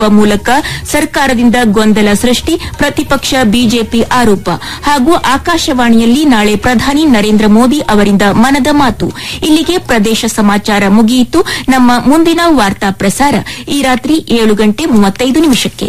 ಮೂಲಕ ಸರ್ಕಾರದಿಂದ ಗೊಂದಲ ಸೃಷ್ಟಿ ಪ್ರತಿಪಕ್ಷ ಬಿಜೆಪಿ ಆರೋಪ ಹಾಗೂ ಆಕಾಶವಾಣಿಯಲ್ಲಿ ನಾಳೆ ಪ್ರಧಾನಿ ನರೇಂದ್ರ ಮೋದಿ ಅವರಿಂದ ಮನದ ಮಾತು ಇಲ್ಲಿಗೆ ಪ್ರದೇಶ ಸಮಾಚಾರ ಮುಗಿಯಿತು ನಮ್ಮ ಮುಂದಿನ ವಾರ್ತಾ ಪ್ರಸಾರ ಈ ರಾತ್ರಿ ಏಳು ಗಂಟೆ ಮೂವತ್ತೈದು ನಿಮಿಷಕ್ಕೆ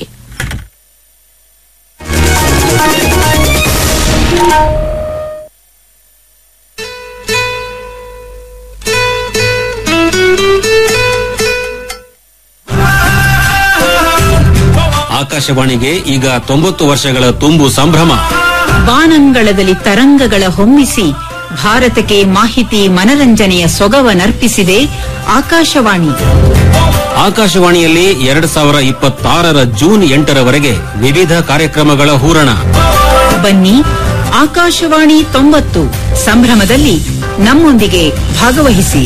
ಆಕಾಶವಾಣಿಗೆ ಈಗ ತೊಂಬತ್ತು ವರ್ಷಗಳ ತುಂಬು ಸಂಭ್ರಮ ಬಾನಂಗಳದಲ್ಲಿ ತರಂಗಗಳ ಹೊಮ್ಮಿಸಿ ಭಾರತಕ್ಕೆ ಮಾಹಿತಿ ಮನರಂಜನೆಯ ಸೊಗವನರ್ಪಿಸಿದೆ ಆಕಾಶವಾಣಿ ಆಕಾಶವಾಣಿಯಲ್ಲಿ ಎರಡ್ ಸಾವಿರ ಇಪ್ಪತ್ತಾರರ ಜೂನ್ ಎಂಟರವರೆಗೆ ವಿವಿಧ ಕಾರ್ಯಕ್ರಮಗಳ ಹೂರಣ ಬನ್ನಿ ಆಕಾಶವಾಣಿ ತೊಂಬತ್ತು ಸಂಭ್ರಮದಲ್ಲಿ ನಮ್ಮೊಂದಿಗೆ ಭಾಗವಹಿಸಿ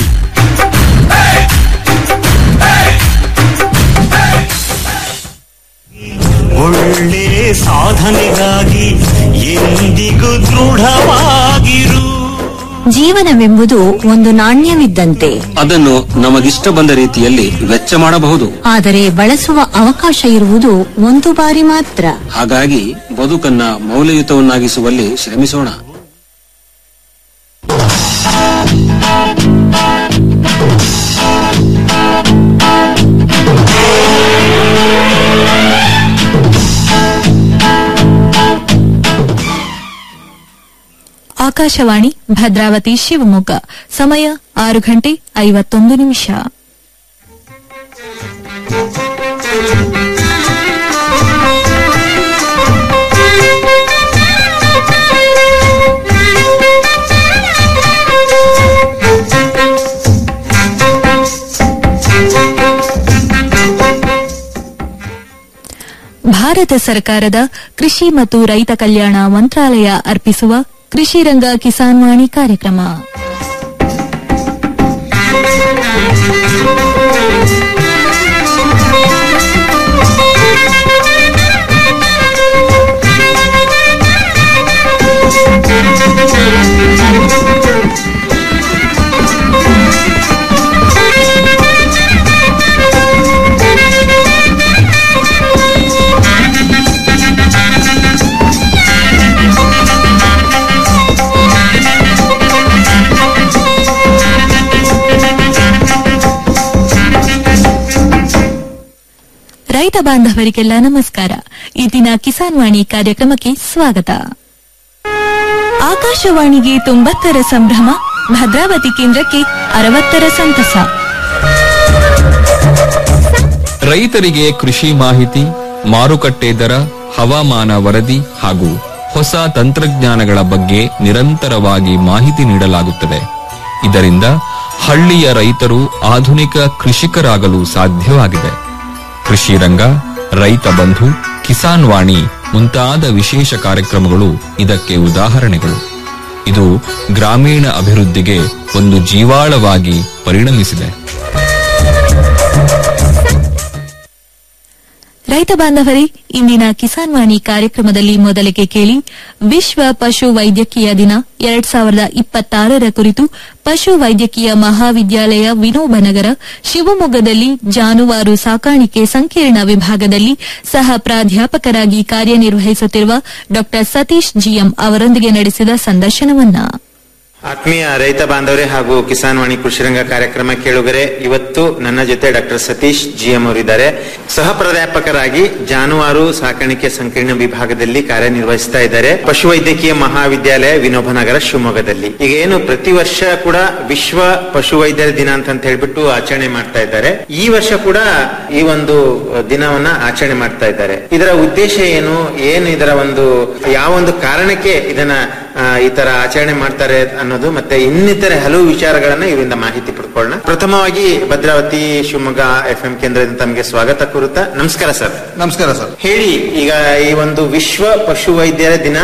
ಒಳ್ಳೆ ಸಾಧನೆಗಾಗಿ ಎಂದಿಗೂ ದೃಢವಾಗಿರು ಜೀವನವೆಂಬುದು ಒಂದು ನಾಣ್ಯವಿದ್ದಂತೆ ಅದನ್ನು ನಮಗಿಷ್ಟ ಬಂದ ರೀತಿಯಲ್ಲಿ ವೆಚ್ಚ ಮಾಡಬಹುದು ಆದರೆ ಬಳಸುವ ಅವಕಾಶ ಇರುವುದು ಒಂದು ಬಾರಿ ಮಾತ್ರ ಹಾಗಾಗಿ ಬದುಕನ್ನ ಮೌಲ್ಯಯುತವನ್ನಾಗಿಸುವಲ್ಲಿ ಶ್ರಮಿಸೋಣ ಆಕಾಶವಾಣಿ ಭದ್ರಾವತಿ ಶಿವಮೊಗ್ಗ ಸಮಯ ಆರು ಗಂಟೆ ಐವತ್ತೊಂದು ನಿಮಿಷ ಭಾರತ ಸರ್ಕಾರದ ಕೃಷಿ ಮತ್ತು ರೈತ ಕಲ್ಯಾಣ ಮಂತ್ರಾಲಯ ಅರ್ಪಿಸುವ ಕೃಷಿ ರಂಗ ಕಿಸಾನ್ ವಾಣಿ ಕಾರ್ಯಕ್ರಮ ರೈತ ಬಾಂಧವರಿಗೆಲ್ಲ ನಮಸ್ಕಾರ ಈ ದಿನ ಕಿಸಾನ್ ವಾಣಿ ಕಾರ್ಯಕ್ರಮಕ್ಕೆ ಸ್ವಾಗತ ಆಕಾಶವಾಣಿಗೆ ತೊಂಬತ್ತರ ಸಂಭ್ರಮ ಭದ್ರಾವತಿ ಕೇಂದ್ರಕ್ಕೆ ಅರವತ್ತರ ಸಂತಸ ರೈತರಿಗೆ ಕೃಷಿ ಮಾಹಿತಿ ಮಾರುಕಟ್ಟೆ ದರ ಹವಾಮಾನ ವರದಿ ಹಾಗೂ ಹೊಸ ತಂತ್ರಜ್ಞಾನಗಳ ಬಗ್ಗೆ ನಿರಂತರವಾಗಿ ಮಾಹಿತಿ ನೀಡಲಾಗುತ್ತದೆ ಇದರಿಂದ ಹಳ್ಳಿಯ ರೈತರು ಆಧುನಿಕ ಕೃಷಿಕರಾಗಲು ಸಾಧ್ಯವಾಗಿದೆ ಕೃಷಿ ರಂಗ ರೈತ ಬಂಧು ಕಿಸಾನ್ ವಾಣಿ ಮುಂತಾದ ವಿಶೇಷ ಕಾರ್ಯಕ್ರಮಗಳು ಇದಕ್ಕೆ ಉದಾಹರಣೆಗಳು ಇದು ಗ್ರಾಮೀಣ ಅಭಿವೃದ್ಧಿಗೆ ಒಂದು ಜೀವಾಳವಾಗಿ ಪರಿಣಮಿಸಿದೆ ರೈತ ಬಾಂಧವರೇ ಇಂದಿನ ಕಿಸಾನ್ ವಾಣಿ ಕಾರ್ಯಕ್ರಮದಲ್ಲಿ ಮೊದಲಿಗೆ ಕೇಳಿ ವಿಶ್ವ ಪಶು ವೈದ್ಯಕೀಯ ದಿನ ಎರಡ್ ಸಾವಿರದ ಇಪ್ಪತ್ತಾರರ ಕುರಿತು ಪಶು ವೈದ್ಯಕೀಯ ಮಹಾವಿದ್ಯಾಲಯ ವಿನೋಬನಗರ ಶಿವಮೊಗ್ಗದಲ್ಲಿ ಜಾನುವಾರು ಸಾಕಾಣಿಕೆ ಸಂಕೀರ್ಣ ವಿಭಾಗದಲ್ಲಿ ಸಹ ಪ್ರಾಧ್ಯಾಪಕರಾಗಿ ಕಾರ್ಯನಿರ್ವಹಿಸುತ್ತಿರುವ ಡಾ ಸತೀಶ್ ಜಿಎಂ ಅವರೊಂದಿಗೆ ನಡೆಸಿದ ಸಂದರ್ಶನವನ್ನ ಆತ್ಮೀಯ ರೈತ ಬಾಂಧವರೇ ಹಾಗೂ ಕಿಸಾನ್ ವಾಣಿ ಕೃಷಿರಂಗ ಕಾರ್ಯಕ್ರಮ ಕೇಳುಗರೆ ಇವತ್ತು ನನ್ನ ಜೊತೆ ಡಾಕ್ಟರ್ ಸತೀಶ್ ಜಿಎಂ ಅವರಿದ್ದಾರೆ ಸಹ ಪ್ರಾಧ್ಯಾಪಕರಾಗಿ ಜಾನುವಾರು ಸಾಕಾಣಿಕೆ ಸಂಕೀರ್ಣ ವಿಭಾಗದಲ್ಲಿ ಕಾರ್ಯನಿರ್ವಹಿಸ್ತಾ ಇದ್ದಾರೆ ಪಶುವೈದ್ಯಕೀಯ ಮಹಾವಿದ್ಯಾಲಯ ವಿನೋಬನಗರ ಶಿವಮೊಗ್ಗದಲ್ಲಿ ಈಗ ಏನು ಪ್ರತಿ ವರ್ಷ ಕೂಡ ವಿಶ್ವ ಪಶುವೈದ್ಯರ ದಿನ ಅಂತ ಹೇಳ್ಬಿಟ್ಟು ಆಚರಣೆ ಮಾಡ್ತಾ ಇದ್ದಾರೆ ಈ ವರ್ಷ ಕೂಡ ಈ ಒಂದು ದಿನವನ್ನ ಆಚರಣೆ ಮಾಡ್ತಾ ಇದ್ದಾರೆ ಇದರ ಉದ್ದೇಶ ಏನು ಏನು ಇದರ ಒಂದು ಯಾವ ಒಂದು ಕಾರಣಕ್ಕೆ ಇದನ್ನ ಆ, ಈ ತರ ಆಚರಣೆ ಮಾಡ್ತಾರೆ ಅನ್ನೋದು ಮತ್ತೆ ಇನ್ನಿತರೆ ಹಲವು ವಿಚಾರಗಳನ್ನ ಇವರಿಂದ ಮಾಹಿತಿ ಪಡ್ಕೊಳ್ಳೋಣ ಪ್ರಥಮವಾಗಿ ಭದ್ರಾವತಿ ಶಿವಮೊಗ್ಗ ಎಫ್ ಎಂ ಕೇಂದ್ರದಿಂದ ತಮಗೆ ಸ್ವಾಗತ ಕೋರುತ್ತಾ ನಮಸ್ಕಾರ ಸರ್ ನಮಸ್ಕಾರ ಸರ್ ಹೇಳಿ ಈಗ ಈ ಒಂದು ವಿಶ್ವ ಪಶುವೈದ್ಯರ ದಿನ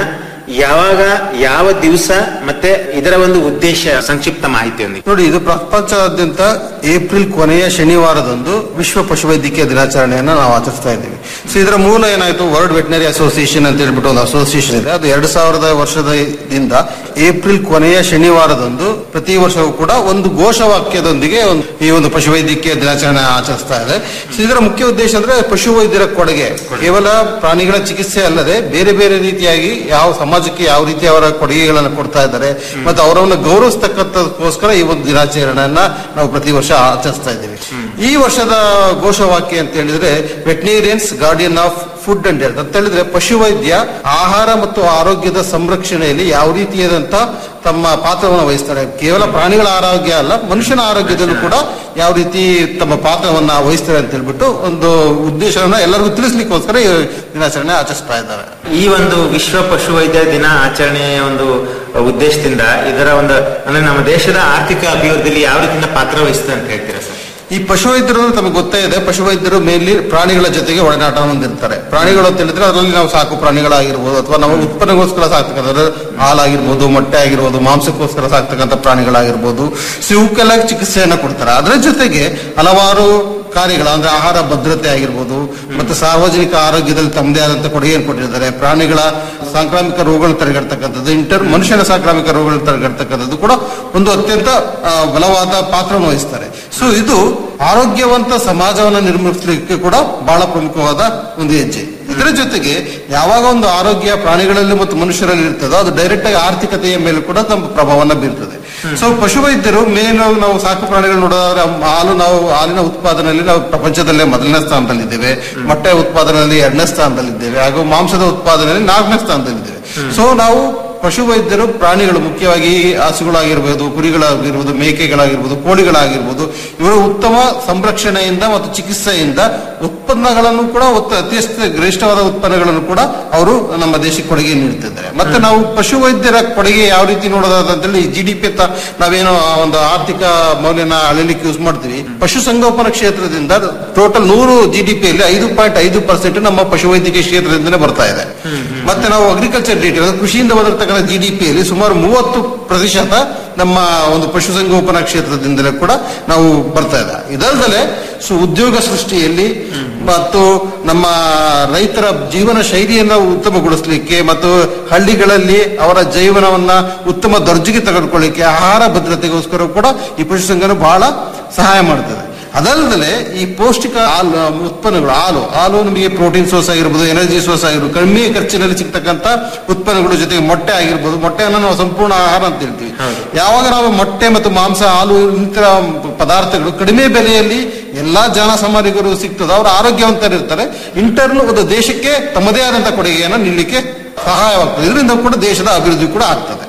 ಯಾವಾಗ ಯಾವ ದಿವಸ ಮತ್ತೆ ಇದರ ಒಂದು ಉದ್ದೇಶ ಸಂಕ್ಷಿಪ್ತ ಮಾಹಿತಿಯೊಂದಿಗೆ ನೋಡಿ ಇದು ಪ್ರಪಂಚದಾದ್ಯಂತ ಏಪ್ರಿಲ್ ಕೊನೆಯ ಶನಿವಾರದಂದು ವಿಶ್ವ ಪಶುವೈದ್ಯಕೀಯ ದಿನಾಚರಣೆಯನ್ನ ನಾವು ಆಚರಿಸ್ತಾ ಇದ್ದೀವಿ ಸೊ ಇದರ ಮೂಲ ಏನಾಯ್ತು ವರ್ಲ್ಡ್ ವೆಟನರಿ ಅಸೋಸಿಯೇಷನ್ ಅಂತ ಹೇಳ್ಬಿಟ್ಟು ಒಂದು ಅಸೋಸಿಯೇಷನ್ ಇದೆ ಅದು ಎರಡು ಸಾವಿರದ ವರ್ಷದಿಂದ ಏಪ್ರಿಲ್ ಕೊನೆಯ ಶನಿವಾರದಂದು ಪ್ರತಿ ವರ್ಷವೂ ಕೂಡ ಒಂದು ಘೋಷವಾಕ್ಯದೊಂದಿಗೆ ಒಂದು ಈ ಒಂದು ಪಶುವೈದ್ಯಕೀಯ ದಿನಾಚರಣೆ ಆಚರಿಸ್ತಾ ಇದೆ ಸೊ ಇದರ ಮುಖ್ಯ ಉದ್ದೇಶ ಅಂದ್ರೆ ಪಶುವೈದ್ಯರ ಕೊಡುಗೆ ಕೇವಲ ಪ್ರಾಣಿಗಳ ಚಿಕಿತ್ಸೆ ಅಲ್ಲದೆ ಬೇರೆ ಬೇರೆ ರೀತಿಯಾಗಿ ಯಾವ ಸಮಾಜಕ್ಕೆ ಯಾವ ರೀತಿ ಅವರ ಕೊಡುಗೆಗಳನ್ನು ಕೊಡ್ತಾ ಇದ್ದಾರೆ ಮತ್ತು ಅವರನ್ನು ಗೌರವಿಸ್ತಕ್ಕಂಥದಕ್ಕೋಸ್ಕರ ಈ ಒಂದು ದಿನಾಚರಣೆಯನ್ನ ನಾವು ಪ್ರತಿ ವರ್ಷ ಆಚರಿಸ್ತಾ ಇದ್ದೀವಿ ಈ ವರ್ಷದ ಘೋಷವಾಕ್ಯ ಅಂತ ಹೇಳಿದ್ರೆ veterinarians guardian of food and health ಅಂತ ಹೇಳಿದ್ರೆ ಪಶುವೈದ್ಯ ಆಹಾರ ಮತ್ತು ಆರೋಗ್ಯದ ಸಂರಕ್ಷಣೆಯಲ್ಲಿ ಯಾವ ರೀತಿಯಾದಂತ ತಮ್ಮ ಪಾತ್ರವನ್ನು ವಹಿಸ್ತಾರೆ ಕೇವಲ ಪ್ರಾಣಿಗಳ ಆರೋಗ್ಯ ಅಲ್ಲ ಮನುಷ್ಯನ ಆರೋಗ್ಯದಲ್ಲೂ ಕೂಡ ಯಾವ ರೀತಿ ತಮ್ಮ ಪಾತ್ರವನ್ನ ವಹಿಸ್ತಾರೆ ಅಂತ ಹೇಳ್ಬಿಟ್ಟು ಒಂದು ಉದ್ದೇಶವನ್ನ ಎಲ್ಲರಿಗೂ ತಿಳಿಸ್ಲಿಕ್ಕೋಸ್ಕರ ಈ ದಿನಾಚರಣೆ ಆಚರಿಸ್ತಾ ಇದ್ದಾರೆ ಈ ಒಂದು ವಿಶ್ವ ಪಶುವೈದ್ಯ ದಿನ ಆಚರಣೆಯ ಒಂದು ಉದ್ದೇಶದಿಂದ ಇದರ ಒಂದು ಅಂದ್ರೆ ನಮ್ಮ ದೇಶದ ಆರ್ಥಿಕ ಅಭಿವೃದ್ಧಿಯಲ್ಲಿ ಯಾವ ರೀತಿಯಿಂದ ಪಾತ್ರ ವಹಿಸ್ತದೆ ಅಂತ ಹೇಳ್ತೀರಾ ಸರ್ ಈ ಪಶುವೈದ್ಯರು ತಮಗೆ ಗೊತ್ತೇ ಇದೆ ಪಶುವೈದ್ಯರು ಮೇನ್ಲಿ ಪ್ರಾಣಿಗಳ ಜೊತೆಗೆ ಒಡನಾಟ ಹೊಂದಿರ್ತಾರೆ ಪ್ರಾಣಿಗಳು ಅಂತ ಹೇಳಿದ್ರೆ ಅದರಲ್ಲಿ ನಾವು ಸಾಕು ಪ್ರಾಣಿಗಳಾಗಿರ್ಬೋದು ಅಥವಾ ನಾವು ಉತ್ಪನ್ನಗೋಸ್ಕರ ಸಾಕ್ತಕ್ಕಂಥ ಹಾಲಾಗಿರ್ಬೋದು ಮೊಟ್ಟೆ ಆಗಿರ್ಬೋದು ಮಾಂಸಕ್ಕೋಸ್ಕರ ಸಾಕ್ತಕ್ಕಂಥ ಪ್ರಾಣಿಗಳಾಗಿರ್ಬೋದು ಸೊ ಇವಕ್ಕೆಲ್ಲ ಚಿಕಿತ್ಸೆಯನ್ನ ಕೊಡ್ತಾರೆ ಅದರ ಜೊತೆಗೆ ಹಲವಾರು ಕಾರ್ಯಗಳು ಅಂದ್ರೆ ಆಹಾರ ಭದ್ರತೆ ಆಗಿರ್ಬೋದು ಮತ್ತೆ ಸಾರ್ವಜನಿಕ ಆರೋಗ್ಯದಲ್ಲಿ ತಮ್ಮದೇ ಆದಂತ ಕೊಡುಗೆಯನ್ನು ಕೊಟ್ಟಿರ್ತಾರೆ ಪ್ರಾಣಿಗಳ ಸಾಂಕ್ರಾಮಿಕ ರೋಗಗಳನ್ನು ತಡೆಗಟ್ಟತಕ್ಕಂಥದ್ದು ಇಂಟರ್ ಮನುಷ್ಯನ ಸಾಂಕ್ರಾಮಿಕ ರೋಗಗಳನ್ನು ತಡೆಗಟ್ಟತಕ್ಕಂಥದ್ದು ಕೂಡ ಒಂದು ಅತ್ಯಂತ ಆ, ಬಲವಾದ ಪಾತ್ರವನ್ನು ವಹಿಸ್ತಾರೆ ಸೊ ಇದು ಆರೋಗ್ಯವಂತ ಸಮಾಜವನ್ನು ನಿರ್ಮಿಸಲಿಕ್ಕೆ ಕೂಡ ಬಹಳ ಪ್ರಮುಖವಾದ ಒಂದು ಹೆಜ್ಜೆ ಇದರ ಜೊತೆಗೆ ಯಾವಾಗ ಒಂದು ಆರೋಗ್ಯ ಪ್ರಾಣಿಗಳಲ್ಲಿ ಮತ್ತು ಮನುಷ್ಯರಲ್ಲಿ ಇರ್ತದೋ ಅದು ಡೈರೆಕ್ಟ್ ಆಗಿ ಆರ್ಥಿಕತೆಯ ಮೇಲೆ ಕೂಡ ತಮ್ಮ ಪ್ರಭಾವವನ್ನು ಬೀರ್ತದೆ ಸೊ ಪಶುವೈದ್ಯರು ಮೇನ್ ನಾವು ಸಾಕು ಪ್ರಾಣಿಗಳು ನೋಡೋದಾದ್ರೆ ಹಾಲು ನಾವು ಹಾಲಿನ ಉತ್ಪಾದನೆಯಲ್ಲಿ ನಾವು ಪ್ರಪಂಚದಲ್ಲೇ ಮೊದಲನೇ ಸ್ಥಾನದಲ್ಲಿದ್ದೇವೆ ಮೊಟ್ಟೆ ಉತ್ಪಾದನೆಯಲ್ಲಿ ಎರಡನೇ ಸ್ಥಾನದಲ್ಲಿದ್ದೇವೆ ಹಾಗೂ ಮಾಂಸದ ಉತ್ಪಾದನೆಯಲ್ಲಿ ನಾಲ್ಕನೇ ಸ್ಥಾನದಲ್ಲಿದ್ದೇವೆ ಸೊ ನಾವು ಪಶುವೈದ್ಯರು ಪ್ರಾಣಿಗಳು ಮುಖ್ಯವಾಗಿ ಹಸುಗಳಾಗಿರ್ಬೋದು ಕುರಿಗಳಾಗಿರ್ಬೋದು ಮೇಕೆಗಳಾಗಿರ್ಬೋದು ಕೋಳಿಗಳಾಗಿರ್ಬೋದು ಇವರ ಉತ್ತಮ ಸಂರಕ್ಷಣೆಯಿಂದ ಮತ್ತು ಚಿಕಿತ್ಸೆಯಿಂದ ಉತ್ಪನ್ನಗಳನ್ನು ಕೂಡ ಉತ್ತ- ಅತಿ ಹೆಚ್ಚು ಗರಿಷ್ಠವಾದ ಉತ್ಪನ್ನಗಳನ್ನು ಕೂಡ ಅವರು ನಮ್ಮ ದೇಶಕ್ಕೆ ಕೊಡುಗೆ ನೀಡುತ್ತಿದ್ದಾರೆ ಮತ್ತೆ ನಾವು ಪಶುವೈದ್ಯರ ಕೊಡುಗೆ ಯಾವ ರೀತಿ ನೋಡೋದಂತೇಳಿ ಜಿ ಡಿ ಪಿ ಅಂತ ನಾವೇನೋ ಆ ಒಂದು ಆರ್ಥಿಕ ಮೌಲ್ಯನ ಅಳಿಲಿಕ್ಕೆ ಯೂಸ್ ಮಾಡ್ತೀವಿ ಪಶುಸಂಗೋಪನಾ ಕ್ಷೇತ್ರದಿಂದ ಟೋಟಲ್ ನೂರು ಜಿ ಡಿ ಪಿಯಲ್ಲಿ ಐದು ಪಾಯಿಂಟ್ ಐದು ಪರ್ಸೆಂಟ್ ನಮ್ಮ ಪಶುವೈದ್ಯಕೀಯ ಕ್ಷೇತ್ರದಿಂದಲೇ ಬರ್ತಾ ಇದೆ ಮತ್ತೆ ನಾವು ಅಗ್ರಿಕಲ್ಚರ್ ಡೀಟೇಲ್ ಕೃಷಿಯಿಂದ ಬಂದಿರತಕ್ಕಂಥ ಜಿ ಡಿ ಪಿಯಲ್ಲಿ ಸುಮಾರು ಮೂವತ್ತು ಪ್ರತಿಶತ ನಮ್ಮ ಒಂದು ಪಶುಸಂಗೋಪನಾ ಕ್ಷೇತ್ರದಿಂದಲೇ ಕೂಡ ನಾವು ಬರ್ತಾ ಇದೆ ಇದಲ್ಲದೆ ಸೊ ಉದ್ಯೋಗ ಸೃಷ್ಟಿಯಲ್ಲಿ ಮತ್ತು ನಮ್ಮ ರೈತರ ಜೀವನ ಶೈಲಿಯನ್ನು ಉತ್ತಮಗೊಳಿಸಲಿಕ್ಕೆ ಮತ್ತು ಹಳ್ಳಿಗಳಲ್ಲಿ ಅವರ ಜೀವನವನ್ನ ಉತ್ತಮ ದರ್ಜೆಗೆ ತೆಗೆದುಕೊಳ್ಳಿಕ್ಕೆ ಆಹಾರ ಭದ್ರತೆಗೋಸ್ಕರ ಕೂಡ ಈ ಪಶುಸಂಗೋಪನೆ ಬಹಳ ಸಹಾಯ ಮಾಡ್ತದೆ ಅದಲ್ಲದೆ ಈ ಪೌಷ್ಟಿಕ ಹಾಲು ಉತ್ಪನ್ನಗಳು ಹಾಲು ಹಾಲು ನಮಗೆ ಪ್ರೋಟೀನ್ ಸೋರ್ಸ್ ಆಗಿರ್ಬೋದು ಎನರ್ಜಿ ಸೋರ್ಸ್ ಆಗಿರ್ಬೋದು ಕಡಿಮೆ ಖರ್ಚಿನಲ್ಲಿ ಸಿಗ್ತಕ್ಕಂಥ ಉತ್ಪನ್ನಗಳು ಜೊತೆಗೆ ಮೊಟ್ಟೆ ಆಗಿರ್ಬೋದು ಮೊಟ್ಟೆಯನ್ನು ನಾವು ಸಂಪೂರ್ಣ ಆಹಾರ ಅಂತ ಹೇಳ್ತೀವಿ ಯಾವಾಗ ನಾವು ಮೊಟ್ಟೆ ಮತ್ತು ಮಾಂಸ ಹಾಲು ಇಂತರ ಪದಾರ್ಥಗಳು ಕಡಿಮೆ ಬೆಲೆಯಲ್ಲಿ ಎಲ್ಲಾ ಜನಸಾಮಾನ್ಯರು ಸಿಗ್ತದೆ ಅವರು ಆರೋಗ್ಯವಂತರಿರ್ತಾರೆ ಇಂಟರ್ನ್ ಒಂದು ದೇಶಕ್ಕೆ ತಮ್ಮದೇ ಆದಂತಹ ಕೊಡುಗೆಯನ್ನು ನೀಡಲಿಕ್ಕೆ ಸಹಾಯವಾಗ್ತದೆ ಇದರಿಂದ ಕೂಡ ದೇಶದ ಅಭಿವೃದ್ಧಿ ಕೂಡ ಆಗ್ತದೆ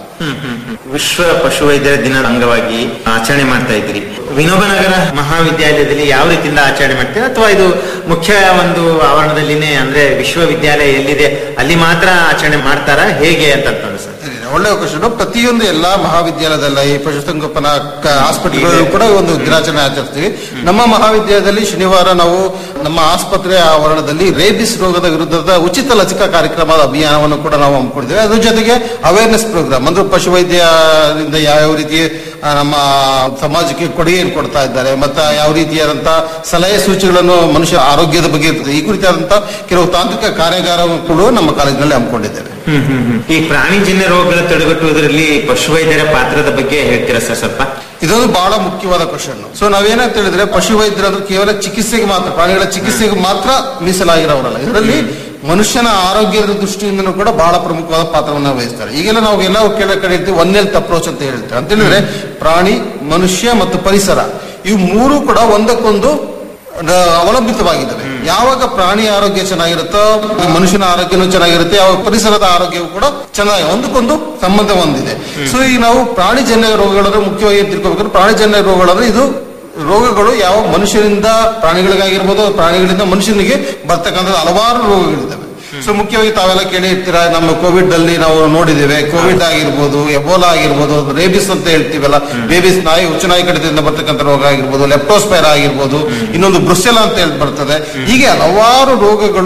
ವಿಶ್ವ ಪಶುವೈದ್ಯರ ದಿನದ ಅಂಗವಾಗಿ ಆಚರಣೆ ಮಾಡ್ತಾ ಇದ್ರಿ ವಿನೋಬನಗರ ಮಹಾವಿದ್ಯಾಲಯದಲ್ಲಿ ಯಾವ ರೀತಿಯಿಂದ ಆಚರಣೆ ಮಾಡ್ತೀರಾ ಅಥವಾ ಇದು ಮುಖ್ಯ ಒಂದು ಆವರಣದಲ್ಲಿನೇ ಅಂದ್ರೆ ವಿಶ್ವವಿದ್ಯಾಲಯ ಎಲ್ಲಿದೆ ಅಲ್ಲಿ ಮಾತ್ರ ಆಚರಣೆ ಮಾಡ್ತಾರಾ ಹೇಗೆ ಅಂತ ಅಂತಂದ್ರೆ ಸರ್ ಒಳ್ಳೆಯ ಕ್ವಶನ್ ಪ್ರತಿಯೊಂದು ಎಲ್ಲಾ ಮಹಾವಿದ್ಯಾಲಯದಲ್ಲ ಈ ಪಶುಸಂಗೋಪನಾ ಹಾಸ್ಪಿಟಲ್ ಕೂಡ ಒಂದು ದಿನಾಚರಣೆ ಆಚರಿಸ್ತೀವಿ ನಮ್ಮ ಮಹಾವಿದ್ಯಾಲಯದಲ್ಲಿ ಶನಿವಾರ ನಾವು ನಮ್ಮ ಆಸ್ಪತ್ರೆಯ ಆವರಣದಲ್ಲಿ ರೇಬಿಸ್ ರೋಗದ ವಿರುದ್ಧದ ಉಚಿತ ಲಸಿಕಾ ಕಾರ್ಯಕ್ರಮದ ಅಭಿಯಾನವನ್ನು ಕೂಡ ನಾವು ಹಮ್ಮಿಕೊಂಡಿದ್ದೇವೆ ಅದ್ರ ಜೊತೆಗೆ ಅವೇರ್ನೆಸ್ ಪ್ರೋಗ್ರಾಮ್ ಅಂದ್ರೆ ಪಶುವೈದ್ಯರಿಂದ ಯಾವ ರೀತಿ ಆ, ನಮ್ಮ ಸಮಾಜಕ್ಕೆ ಕೊಡುಗೆಯನ್ನು ಕೊಡ್ತಾ ಇದ್ದಾರೆ ಮತ್ತೆ ಯಾವ ರೀತಿಯಾದಂತಹ ಸಲಹೆ ಸೂಚಿಗಳನ್ನು ಮನುಷ್ಯ ಆರೋಗ್ಯದ ಬಗ್ಗೆ ಇರ್ತದೆ ಈ ಕುರಿತಾದಂತಹ ಕೆಲವು ತಾಂತ್ರಿಕ ಕಾರ್ಯಾಗಾರವನ್ನು ಕೂಡ ನಮ್ಮ ಕಾಲೇಜಿನಲ್ಲಿ ಹಮ್ಮಿಕೊಂಡಿದ್ದೇವೆ ಈ ಪ್ರಾಣಿಜನ್ಯ ರೋಗಗಳ ತಡೆಗಟ್ಟುವುದರಲ್ಲಿ ಪಶುವೈದ್ಯರ ಪಾತ್ರದ ಬಗ್ಗೆ ಹೇಳ್ತೀರಾ ಸರ್ ಸ್ವಲ್ಪ ಇದೊಂದು ಬಹಳ ಮುಖ್ಯವಾದ ಕ್ವಶನ್ ಸೊ ನಾವೇನಂತ ಹೇಳಿದ್ರೆ ಪಶುವೈದ್ಯರು ಅಂದ್ರೆ ಕೇವಲ ಚಿಕಿತ್ಸೆಗೆ ಮಾತ್ರ ಪ್ರಾಣಿಗಳ ಚಿಕಿತ್ಸೆಗೆ ಮಾತ್ರ ಮೀಸಲಾಗಿರೋರಲ್ಲ ಇದರಲ್ಲಿ ಮನುಷ್ಯನ ಆರೋಗ್ಯದ ದೃಷ್ಟಿಯಿಂದನೂ ಕೂಡ ಬಹಳ ಪ್ರಮುಖವಾದ ಪಾತ್ರವನ್ನ ವಹಿಸ್ತಾರೆ ಈಗೆಲ್ಲ ನಾವು ಎಲ್ಲ ಕೆಲ ಕಡೆ ಇರ್ತೀವಿ ಒನ್ ಹೆಲ್ತ್ ಅಪ್ರೋಚ್ ಅಂತ ಹೇಳ್ತೇವೆ ಅಂತ ಹೇಳಿದ್ರೆ ಪ್ರಾಣಿ ಮನುಷ್ಯ ಮತ್ತು ಪರಿಸರ ಇವು ಮೂರು ಕೂಡ ಒಂದಕ್ಕೊಂದು ನ- ಅವಲಂಬಿತವಾಗಿದ್ದಾವೆ ಯಾವಾಗ ಪ್ರಾಣಿ ಆರೋಗ್ಯ ಚೆನ್ನಾಗಿರುತ್ತೋ ಮನುಷ್ಯನ ಆರೋಗ್ಯನೂ ಚೆನ್ನಾಗಿರುತ್ತೆ ಯಾವಾಗ ಪರಿಸರದ ಆರೋಗ್ಯವು ಕೂಡ ಚೆನ್ನಾಗಿ ಒಂದಕ್ಕೊಂದು ಸಂಬಂಧ ಹೊಂದಿದೆ ಸೊ ಈಗ ನಾವು ಪ್ರಾಣಿಜನ್ಯ ರೋಗಗಳನ್ನು ಮುಖ್ಯವಾಗಿ ತಿಳ್ಕೊಬೇಕಾದ್ರೆ ಪ್ರಾಣಿಜನ್ಯ ರೋಗಗಳಂದ್ರೆ ಇದು ರೋಗಗಳು ಯಾವ ಮನುಷ್ಯರಿಂದ ಪ್ರಾಣಿಗಳಿಗಾಗಿರ್ಬೋದು ಪ್ರಾಣಿಗಳಿಂದ ಮನುಷ್ಯನಿಗೆ ಬರ್ತಕ್ಕಂಥ ಹಲವಾರು ರೋಗಗಳಿದ್ದಾವೆ ಸೊ ಮುಖ್ಯವಾಗಿ ತಾವೆಲ್ಲ ಕೇಳಿ ಇರ್ತೀರಾ ನಮ್ಮ ಕೋವಿಡ್ ಅಲ್ಲಿ ನಾವು ನೋಡಿದ್ದೇವೆ ಕೋವಿಡ್ ಆಗಿರ್ಬೋದು ಎಬೋಲಾ ಆಗಿರ್ಬೋದು ರೇಬಿಸ್ ಅಂತ ಹೇಳ್ತೀವಲ್ಲ ರೇಬಿಸ್ ನಾಯಿ ಹುಚ್ಚುನಾಯಿ ಕಡಿತದಿಂದ ಬರ್ತಕ್ಕಂಥ ರೋಗ ಆಗಿರ್ಬೋದು ಲೆಪ್ಟೋಸ್ಪೈರ್ ಆಗಿರ್ಬೋದು ಇನ್ನೊಂದು ಬ್ರುಸೆಲಾ ಅಂತ ಹೇಳಿ ಬರ್ತದೆ ಹೀಗೆ ಹಲವಾರು ರೋಗಗಳು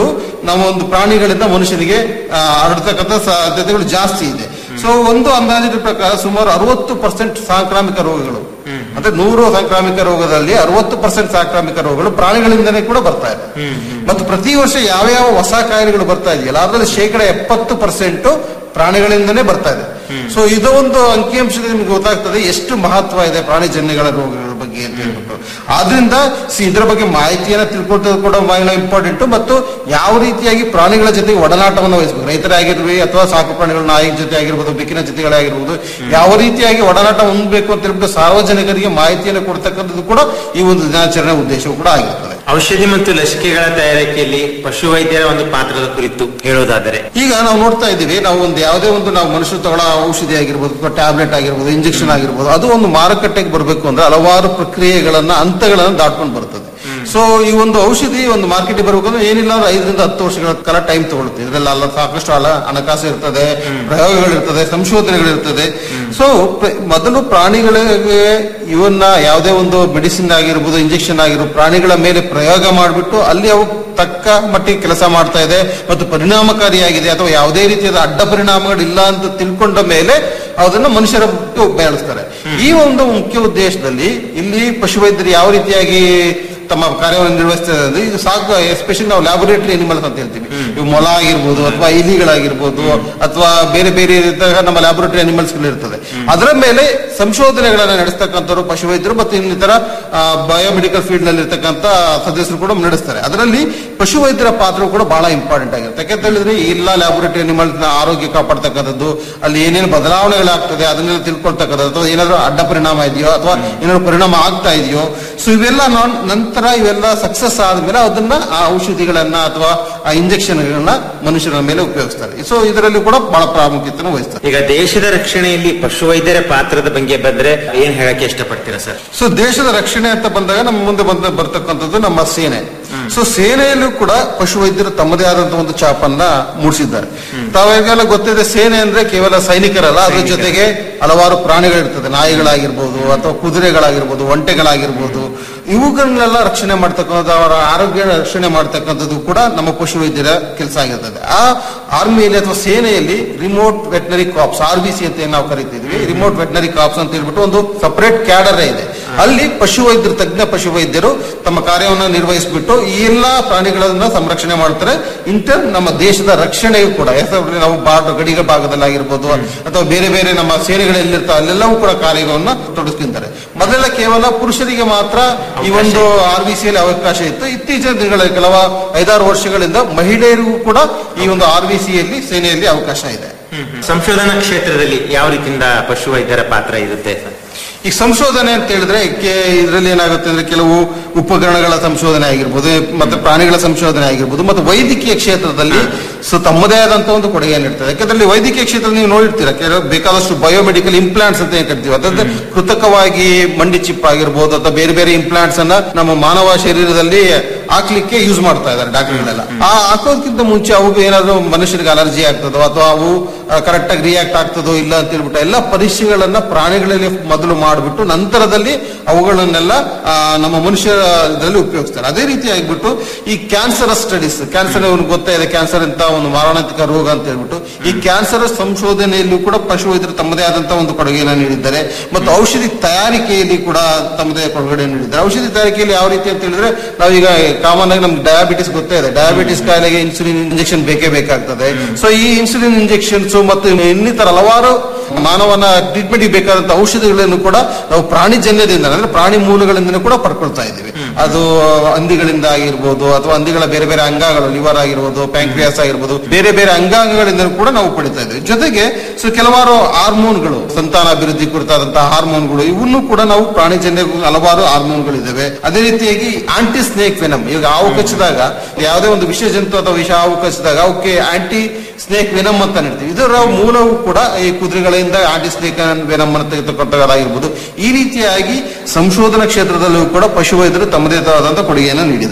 ನಮ್ಮ ಒಂದು ಪ್ರಾಣಿಗಳಿಂದ ಮನುಷ್ಯನಿಗೆ ಆ, ಹರಡ್ತಕ್ಕಂಥ ಸಾಧ್ಯತೆಗಳು ಜಾಸ್ತಿ ಇದೆ ಸೊ ಒಂದು ಅಂದಾಜಿನ ಪ್ರಕಾರ ಸುಮಾರು ಅರವತ್ತು ಪರ್ಸೆಂಟ್ ಸಾಂಕ್ರಾಮಿಕ ರೋಗಗಳು ಅಂದ್ರೆ ನೂರು ಸಾಂಕ್ರಾಮಿಕ ರೋಗದಲ್ಲಿ ಅರವತ್ತು ಪರ್ಸೆಂಟ್ ಸಾಂಕ್ರಾಮಿಕ ರೋಗಗಳು ಪ್ರಾಣಿಗಳಿಂದನೇ ಕೂಡ ಬರ್ತಾ ಇದೆ ಮತ್ತು ಪ್ರತಿ ವರ್ಷ ಯಾವ ಯಾವ ಹೊಸ ಕಾಯಿಲೆಗಳು ಬರ್ತಾ ಇದೆಯಲ್ಲ ಅದರಲ್ಲಿ ಶೇಕಡ ಎಪ್ಪತ್ತು ಪರ್ಸೆಂಟ್ ಪ್ರಾಣಿಗಳಿಂದನೇ ಬರ್ತಾ ಇದೆ ಸೊ ಇದು ಒಂದು ಅಂಕಿಅಂಶದಲ್ಲಿ ನಿಮ್ಗೆ ಗೊತ್ತಾಗ್ತದೆ ಎಷ್ಟು ಮಹತ್ವ ಇದೆ ಪ್ರಾಣಿಜನ್ಯಗಳ ರೋಗಗಳ ಬಗ್ಗೆ ಅಂತ ಹೇಳ್ಬಿಟ್ಟು ಆದ್ರಿಂದ ಸಿ ಇದರ ಬಗ್ಗೆ ಮಾಹಿತಿಯನ್ನ ತಿಳ್ಕೊಳ್ತದ್ದು ಕೂಡ ಬಹಳ ಇಂಪಾರ್ಟೆಂಟ್ ಮತ್ತು ಯಾವ ರೀತಿಯಾಗಿ ಪ್ರಾಣಿಗಳ ಜೊತೆಗೆ ಒಡನಾಟವನ್ನು ವಹಿಸಬೇಕು ರೈತರೇ ಆಗಿರ್ಲಿ ಅಥವಾ ಸಾಕು ಪ್ರಾಣಿಗಳ ನಾಯಿ ಜೊತೆ ಆಗಿರ್ಬೋದು ಬೆಕ್ಕಿನ ಜೊತೆಗಳೇ ಆಗಿರ್ಬೋದು ಯಾವ ರೀತಿಯಾಗಿ ಒಡನಾಟ ಹೊಂದಬೇಕು ಅಂತ ಹೇಳ್ಬಿಟ್ಟು ಸಾರ್ವಜನಿಕರಿಗೆ ಮಾಹಿತಿಯನ್ನು ಕೊಡ್ತಕ್ಕಂಥದ್ದು ಕೂಡ ಈ ಒಂದು ದಿನಾಚರಣೆ ಉದ್ದೇಶವು ಕೂಡ ಆಗಿರ್ತದೆ ಔಷಧಿ ಮತ್ತು ಲಸಿಕೆಗಳ ತಯಾರಿಕೆಯಲ್ಲಿ ಪಶುವೈದ್ಯರ ಒಂದು ಪಾತ್ರದ ಕುರಿತು ಹೇಳೋದಾದರೆ ಈಗ ನಾವು ನೋಡ್ತಾ ಇದ್ದೀವಿ ನಾವು ಒಂದು ಯಾವುದೇ ಒಂದು ನಾವು ಮನುಷ್ಯರು ತಗೊಳ್ಳೋ ಔಷಧಿ ಆಗಿರ್ಬೋದು ಅಥವಾ ಟ್ಯಾಬ್ಲೆಟ್ ಆಗಿರ್ಬೋದು ಇಂಜೆಕ್ಷನ್ ಆಗಿರ್ಬೋದು ಅದು ಒಂದು ಮಾರುಕಟ್ಟೆಗೆ ಬರಬೇಕು ಅಂದ್ರೆ ಹಲವಾರು ಪ್ರಕ್ರಿಯೆಗಳನ್ನ ಹಂತಗಳನ್ನ ದಾಟ್ಕೊಂಡು ಬರ್ತದೆ ಸೊ ಈ ಒಂದು ಔಷಧಿ ಒಂದು ಮಾರ್ಕೆಟ್ಗೆ ಬರಬೇಕಂದ್ರೆ ಏನಿಲ್ಲ ಅಂದ್ರೆ ಐದರಿಂದ ಹತ್ತು ವರ್ಷಗಳ ಕಾಲ ಟೈಮ್ ತಗೊಳುತ್ತೆ ಇದರಲ್ಲಿ ಅಲ್ಲ ಸಾಕಷ್ಟು ಅಲ್ಲ ಹಣಕಾಸು ಇರ್ತದೆ ಪ್ರಯೋಗಗಳಿರ್ತದೆ ಸಂಶೋಧನೆಗಳಿರ್ತದೆ ಸೊ ಮೊದಲು ಪ್ರಾಣಿಗಳಿಗೆ ಇವನ್ನ ಯಾವುದೇ ಒಂದು ಮೆಡಿಸಿನ್ ಆಗಿರ್ಬೋದು ಇಂಜೆಕ್ಷನ್ ಆಗಿರ್ಬೋದು ಪ್ರಾಣಿಗಳ ಮೇಲೆ ಪ್ರಯೋಗ ಮಾಡಿಬಿಟ್ಟು ಅಲ್ಲಿ ಅವು ತಕ್ಕ ಮಟ್ಟಿಗೆ ಕೆಲಸ ಮಾಡ್ತಾ ಇದೆ ಮತ್ತು ಪರಿಣಾಮಕಾರಿಯಾಗಿದೆ ಅಥವಾ ಯಾವುದೇ ರೀತಿಯಾದ ಅಡ್ಡ ಪರಿಣಾಮಗಳಿಲ್ಲ ಅಂತ ತಿಳ್ಕೊಂಡ ಮೇಲೆ ಅದನ್ನ ಮನುಷ್ಯರ ಬೆಳೆಸ್ತಾರೆ ಈ ಒಂದು ಮುಖ್ಯ ಉದ್ದೇಶದಲ್ಲಿ ಇಲ್ಲಿ ಪಶುವೈದ್ಯರು ಯಾವ ರೀತಿಯಾಗಿ ತಮ್ಮ ಕಾರ್ಯವನ್ನು ನಿರ್ವಹಿಸ್ತಾರೆ ಅಂದ್ರೆ ಇದು ಸಾಕು ಎಸ್ಪೆಷಲಿ ನಾವು ಲ್ಯಾಬೊರೇಟರಿ ಅನಿಮಲ್ಸ್ ಅಂತ ಹೇಳ್ತೀವಿ ಇವು ಮೊಲ ಆಗಿರ್ಬೋದು ಅಥವಾ ಇಲಿಗಳಾಗಿರ್ಬೋದು ಅಥವಾ ಬೇರೆ ಬೇರೆ ರೀತಿಯ ನಮ್ಮ ಲ್ಯಾಬೊರೇಟರಿ ಅನಿಮಲ್ಸ್ ಇರ್ತದೆ ಅದರ ಮೇಲೆ ಸಂಶೋಧನೆಗಳನ್ನ ನಡೆಸ್ತಕ್ಕಂಥವ್ರು ಪಶುವೈದ್ಯರು ಮತ್ತು ಇನ್ನಿತರ ಬಯೋಮೆಡಿಕಲ್ ಫೀಲ್ಡ್ ನಲ್ಲಿ ಇರ್ತಕ್ಕಂಥ ಸದಸ್ಯರು ಕೂಡ ನಡೆಸ್ತಾರೆ ಅದರಲ್ಲಿ ಪಶುವೈದ್ಯರ ಪಾತ್ರ ಕೂಡ ಬಹಳ ಇಂಪಾರ್ಟೆಂಟ್ ಆಗಿರುತ್ತೆ ಯಾಕಂತ ಹೇಳಿದ್ರೆ ಈ ಎಲ್ಲ ಲ್ಯಾಬೊರೇಟರಿ ಅನಿಮಲ್ಸ್ ನ ಆರೋಗ್ಯ ಕಾಪಾಡ್ತಕ್ಕಂಥದ್ದು ಅಲ್ಲಿ ಏನೇನು ಬದಲಾವಣೆಗಳಾಗ್ತದೆ ಅದನ್ನೆಲ್ಲ ತಿಳ್ಕೊಳ್ತಕ್ಕಂಥದ್ದು ಅಥವಾ ಏನಾದ್ರು ಅಡ್ಡ ಪರಿಣಾಮ ಇದೆಯೋ ಅಥವಾ ಏನಾದ್ರು ಪರಿಣಾಮ ಆಗ್ತಾ ಇದೆಯೋ ಸೊ ಇವೆಲ್ಲ ನಾನ್ ನಂತರ ಇವೆಲ್ಲ ಸಕ್ಸಸ್ ಆದ್ಮೇಲೆ ಅದನ್ನ ಆ ಔಷಧಿಗಳನ್ನ ಅಥವಾ ಆ ಇಂಜೆಕ್ಷನ್ ಗಳನ್ನ ಮನುಷ್ಯರ ಮೇಲೆ ಉಪಯೋಗಿಸ್ತಾರೆ ಸೊ ಇದರಲ್ಲಿ ಕೂಡ ಬಹಳ ಪ್ರಾಮುಖ್ಯತೆಯನ್ನು ವಹಿಸ್ತಾರೆ ಈಗ ದೇಶದ ರಕ್ಷಣೆಯಲ್ಲಿ ಪಶುವೈದ್ಯರ ಪಾತ್ರದ ಬಗ್ಗೆ ಬಂದ್ರೆ ಏನ್ ಹೇಳಕ್ಕೆ ಇಷ್ಟಪಡ್ತೀರಾ ಸರ್ ಸೊ ದೇಶದ ರಕ್ಷಣೆ ಅಂತ ಬಂದಾಗ ನಮ್ಮ ಮುಂದೆ ಬಂದ ಬರ್ತಕ್ಕಂಥದ್ದು ನಮ್ಮ ಸೇನೆ ಸೊ ಸೇನೆಯಲ್ಲೂ ಕೂಡ ಪಶುವೈದ್ಯರು ತಮ್ಮದೇ ಆದಂತಹ ಒಂದು ಚಾಪನ್ನ ಮೂಡಿಸಿದ್ದಾರೆ ತಾವೆಲ್ಲ ಗೊತ್ತಿದೆ ಸೇನೆ ಅಂದ್ರೆ ಕೇವಲ ಸೈನಿಕರಲ್ಲ ಅದ್ರ ಜೊತೆಗೆ ಹಲವಾರು ಪ್ರಾಣಿಗಳಿರ್ತದೆ ನಾಯಿಗಳಾಗಿರ್ಬೋದು ಅಥವಾ ಕುದುರೆಗಳಾಗಿರ್ಬೋದು ಒಂಟೆಗಳಾಗಿರ್ಬೋದು ಇವುಗಳನ್ನೆಲ್ಲ ರಕ್ಷಣೆ ಮಾಡ್ತಕ್ಕಂಥದ್ದು ಅವರ ಆರೋಗ್ಯ ರಕ್ಷಣೆ ಮಾಡ್ತಕ್ಕಂಥದ್ದು ಕೂಡ ನಮ್ಮ ಪಶುವೈದ್ಯರ ಕೆಲಸ ಆಗಿರ್ತದೆ ಆ ಆರ್ಮಿಯಲ್ಲಿ ಅಥವಾ ಸೇನೆಯಲ್ಲಿ remount veterinary corps R B C ಅಂತ ಏನ್ ನಾವು ಕರಿತಿದ್ವಿ ರಿಮೋಟ್ ವೆಟನರಿ ಕಾಪ್ಸ್ ಅಂತ ಹೇಳ್ಬಿಟ್ಟು ಒಂದು ಸಪರೇಟ್ ಕ್ಯಾಡರ್ ಇದೆ ಅಲ್ಲಿ ಪಶುವೈದ್ಯರು ತಜ್ಞ ಪಶುವೈದ್ಯರು ತಮ್ಮ ಕಾರ್ಯವನ್ನು ನಿರ್ವಹಿಸಿಬಿಟ್ಟು ಈ ಎಲ್ಲಾ ಪ್ರಾಣಿಗಳನ್ನ ಸಂರಕ್ಷಣೆ ಮಾಡ್ತಾರೆ ಇಂಟರ್ ನಮ್ಮ ದೇಶದ ರಕ್ಷಣೆಯು ಕೂಡ ಯಾಕಂದ್ರೆ ನಾವು ಬಾರ್ಡರ್ ಗಡಿಗಳ ಭಾಗದಲ್ಲಾಗಿರ್ಬೋದು ಅಥವಾ ಬೇರೆ ಬೇರೆ ನಮ್ಮ ಸೇನೆಗಳೆಲ್ಲಿರ್ತಾವೆ ಅಲ್ಲೆಲ್ಲವೂ ಕೂಡ ಕಾರ್ಯವನ್ನು ತೊಡಗಿಸ್ಕೊಂತಾರೆ ಮೊದಲೆಲ್ಲ ಕೇವಲ ಪುರುಷರಿಗೆ ಮಾತ್ರ ಈ ಒಂದು ಆರ್ ಬಿ ಸಿಯಲ್ಲಿ ಅವಕಾಶ ಇತ್ತು ಇತ್ತೀಚಿನ ದಿನಗಳಲ್ಲಿ ಕೆಲವ ಐದಾರು ವರ್ಷಗಳಿಂದ ಮಹಿಳೆಯರಿಗೂ ಕೂಡ ಈ ಒಂದು ಆರ್ ಬಿ ಸಿಯಲ್ಲಿ ಸೇನೆಯಲ್ಲಿ ಅವಕಾಶ ಇದೆ ಸಂಶೋಧನಾ ಕ್ಷೇತ್ರದಲ್ಲಿ ಯಾವ ರೀತಿಯಿಂದ ಪಶುವೈದ್ಯರ ಪಾತ್ರ ಇರುತ್ತೆ ಸರ್ ಈ ಸಂಶೋಧನೆ ಅಂತ ಹೇಳಿದ್ರೆ ಇದರಲ್ಲಿ ಏನಾಗುತ್ತೆ ಅಂದ್ರೆ ಕೆಲವು ಉಪಕರಣಗಳ ಸಂಶೋಧನೆ ಆಗಿರ್ಬೋದು ಮತ್ತೆ ಪ್ರಾಣಿಗಳ ಸಂಶೋಧನೆ ಆಗಿರ್ಬೋದು ಮತ್ತೆ ವೈದ್ಯಕೀಯ ಕ್ಷೇತ್ರದಲ್ಲಿ ಸೊ ತಮ್ಮದೇ ಆದಂತಹ ಒಂದು ಕೊಡುಗೆಯನ್ನು ಇರ್ತದೆ ಯಾಕಂದ್ರೆ ವೈದ್ಯಕೀಯ ಕ್ಷೇತ್ರದಲ್ಲಿ ನೀವು ನೋಡಿರ್ತೀರ ಕೆಲವು ಬೇಕಾದಷ್ಟು ಬಯೋಮೆಡಿಕಲ್ ಇಂಪ್ಲಾಂಟ್ಸ್ ಅಂತ ಏನ್ ಕರಿತೀವಿ ಅದಂದ್ರೆ ಕೃತಕವಾಗಿ ಮಂಡಿ ಚಿಪ್ ಆಗಿರ್ಬೋದು ಅಥವಾ ಬೇರೆ ಬೇರೆ ಇಂಪ್ಲಾಂಟ್ಸ್ ಅನ್ನ ನಮ್ಮ ಮಾನವ ಶರೀರದಲ್ಲಿ ಹಾಕ್ಲಿಕ್ಕೆ ಯೂಸ್ ಮಾಡ್ತಾ ಇದ್ದಾರೆ ಡಾಕ್ಟರ್ಗಳೆಲ್ಲ ಆ ಹಾಕೋದಕ್ಕಿಂತ ಮುಂಚೆ ಅವು ಏನಾದ್ರು ಮನುಷ್ಯರಿಗೆ ಅಲರ್ಜಿ ಆಗ್ತದೋ ಅಥವಾ ಅವು ಕರೆಕ್ಟ್ ಆಗಿ ರಿಯಾಕ್ಟ್ ಆಗ್ತದೋ ಇಲ್ಲ ಅಂತ ಹೇಳ್ಬಿಟ್ಟು ಎಲ್ಲ ಪರೀಕ್ಷೆಗಳನ್ನ ಪ್ರಾಣಿಗಳಲ್ಲಿ ಮೊದಲು ಮಾಡಿಬಿಟ್ಟು ನಂತರದಲ್ಲಿ ಅವುಗಳನ್ನೆಲ್ಲ ಆ, ನಮ್ಮ ಮನುಷ್ಯರ ಇದರಲ್ಲಿ ಉಪಯೋಗಿಸ್ತಾರೆ ಅದೇ ರೀತಿ ಆಗ್ಬಿಟ್ಟು ಈ ಕ್ಯಾನ್ಸರ್ ಸ್ಟಡೀಸ್ ಕ್ಯಾನ್ಸರ್ ಅವ್ರಿಗೆ ಗೊತ್ತೇ ಇದೆ ಕ್ಯಾನ್ಸರ್ ಅಂತ ಒಂದು ಮಾರಣಾಂತಿಕ ರೋಗ ಅಂತ ಹೇಳ್ಬಿಟ್ಟು ಈ ಕ್ಯಾನ್ಸರ್ ಸಂಶೋಧನೆಯಲ್ಲೂ ಕೂಡ ಪಶುವೈದ್ಯರು ತಮ್ಮದೇ ಆದಂತಹ ಒಂದು ಕೊಡುಗೆಯನ್ನು ನೀಡಿದ್ದಾರೆ ಮತ್ತು ಔಷಧಿ ತಯಾರಿಕೆಯಲ್ಲಿ ಕೂಡ ತಮ್ಮದೇ ಕೊಡುಗೆಯನ್ನು ನೀಡಿದ್ದಾರೆ ಔಷಧಿ ತಯಾರಿಕೆಯಲ್ಲಿ ಯಾವ ರೀತಿ ಅಂತ ಹೇಳಿದ್ರೆ ನಾವೀಗ ಕಾಮನ್ ಆಗಿ ನಮ್ಗೆ ಡಯಾಬಿಟಿಸ್ ಗೊತ್ತೇ ಇದೆ ಡಯಾಬಿಟಿಸ್ ಕಾಯಿಲೆಗೆ ಇನ್ಸುಲಿನ್ ಇಂಜೆಕ್ಷನ್ ಬೇಕೇ ಬೇಕಾಗ್ತದೆ ಸೊ ಈ ಇನ್ಸುಲಿನ್ ಇಂಜೆಕ್ಷನ್ಸ್ ಮತ್ತು ಇನ್ನಿತರ ಹಲವಾರು ಮಾನವನ ಟ್ರೀಟ್ಮೆಂಟ್ ಬೇಕಾದಂತ ಔಷಧಿಗಳನ್ನು ಕೂಡ ನಾವು ಪ್ರಾಣಿಜನ್ಯದಿಂದ ಅಂದ್ರೆ ಪ್ರಾಣಿ ಮೂಲಗಳಿಂದ ಕೂಡ ಪಡ್ಕೊಳ್ತಾ ಇದ್ದೀವಿ ಅದು ಹಂದಿಗಳಿಂದ ಆಗಿರ್ಬೋದು ಅಥವಾ ಹಂದಿಗಳ ಬೇರೆ ಬೇರೆ ಅಂಗಗಳು ಲಿವರ್ ಆಗಿರ್ಬೋದು ಪ್ಯಾಂಕ್ರಿಯಾಸ್ ಆಗಿರ್ಬೋದು ಬೇರೆ ಬೇರೆ ಅಂಗಾಂಗಗಳಿಂದ ಕೂಡ ನಾವು ಪಡಿತಾ ಇದ್ದೀವಿ ಜೊತೆಗೆ ಸೊ ಕೆಲವಾರು ಹಾರ್ಮೋನ್ಗಳು ಸಂತಾನ ಅಭಿವೃದ್ಧಿ ಕುರಿತಾದಂತಹ ಹಾರ್ಮೋನ್ಗಳು ಇವನ್ನು ಕೂಡ ನಾವು ಪ್ರಾಣಿಜನ್ಯ ಹಲವಾರು ಹಾರ್ಮೋನ್ಗಳಿದ್ದಾವೆ ಅದೇ ರೀತಿಯಾಗಿ ಆಂಟಿ ಸ್ನೇಕ್ ವೆನಮ್ ಈಗ ಹಾವು ಕಚ್ಚಿದಾಗ ಯಾವುದೇ ಒಂದು ವಿಷ ಜಂತು ಅಥವಾ ವಿಷ ಹಾವು ಕಚ್ಚಿದಾಗ ಅವಕ್ಕೆ ಆಂಟಿ ಸ್ನೇಕ್ ವೆನಮ್ ಅಂತ ಹೇಳ್ತೀವಿ ಇದರ ಮೂಲವು ಕೂಡ ಈ ಕುದುರೆಗಳಿಂದ ಆಂಟಿ ಸ್ನೇಕ್ ವೆನಮ್ ಅನ್ನು ತೆಗೆದುಕೊಟ್ಟದಾಗಿರ್ಬೋದು ಈ ರೀತಿಯಾಗಿ ಸಂಶೋಧನಾ ಕ್ಷೇತ್ರದಲ್ಲೂ ಕೂಡ ಪಶುವೈದ್ಯರು ತಮ್ಮದೇ ಆದಂತಹ ಕೊಡುಗೆಯನ್ನು ನೀಡಿದ್ದಾರೆ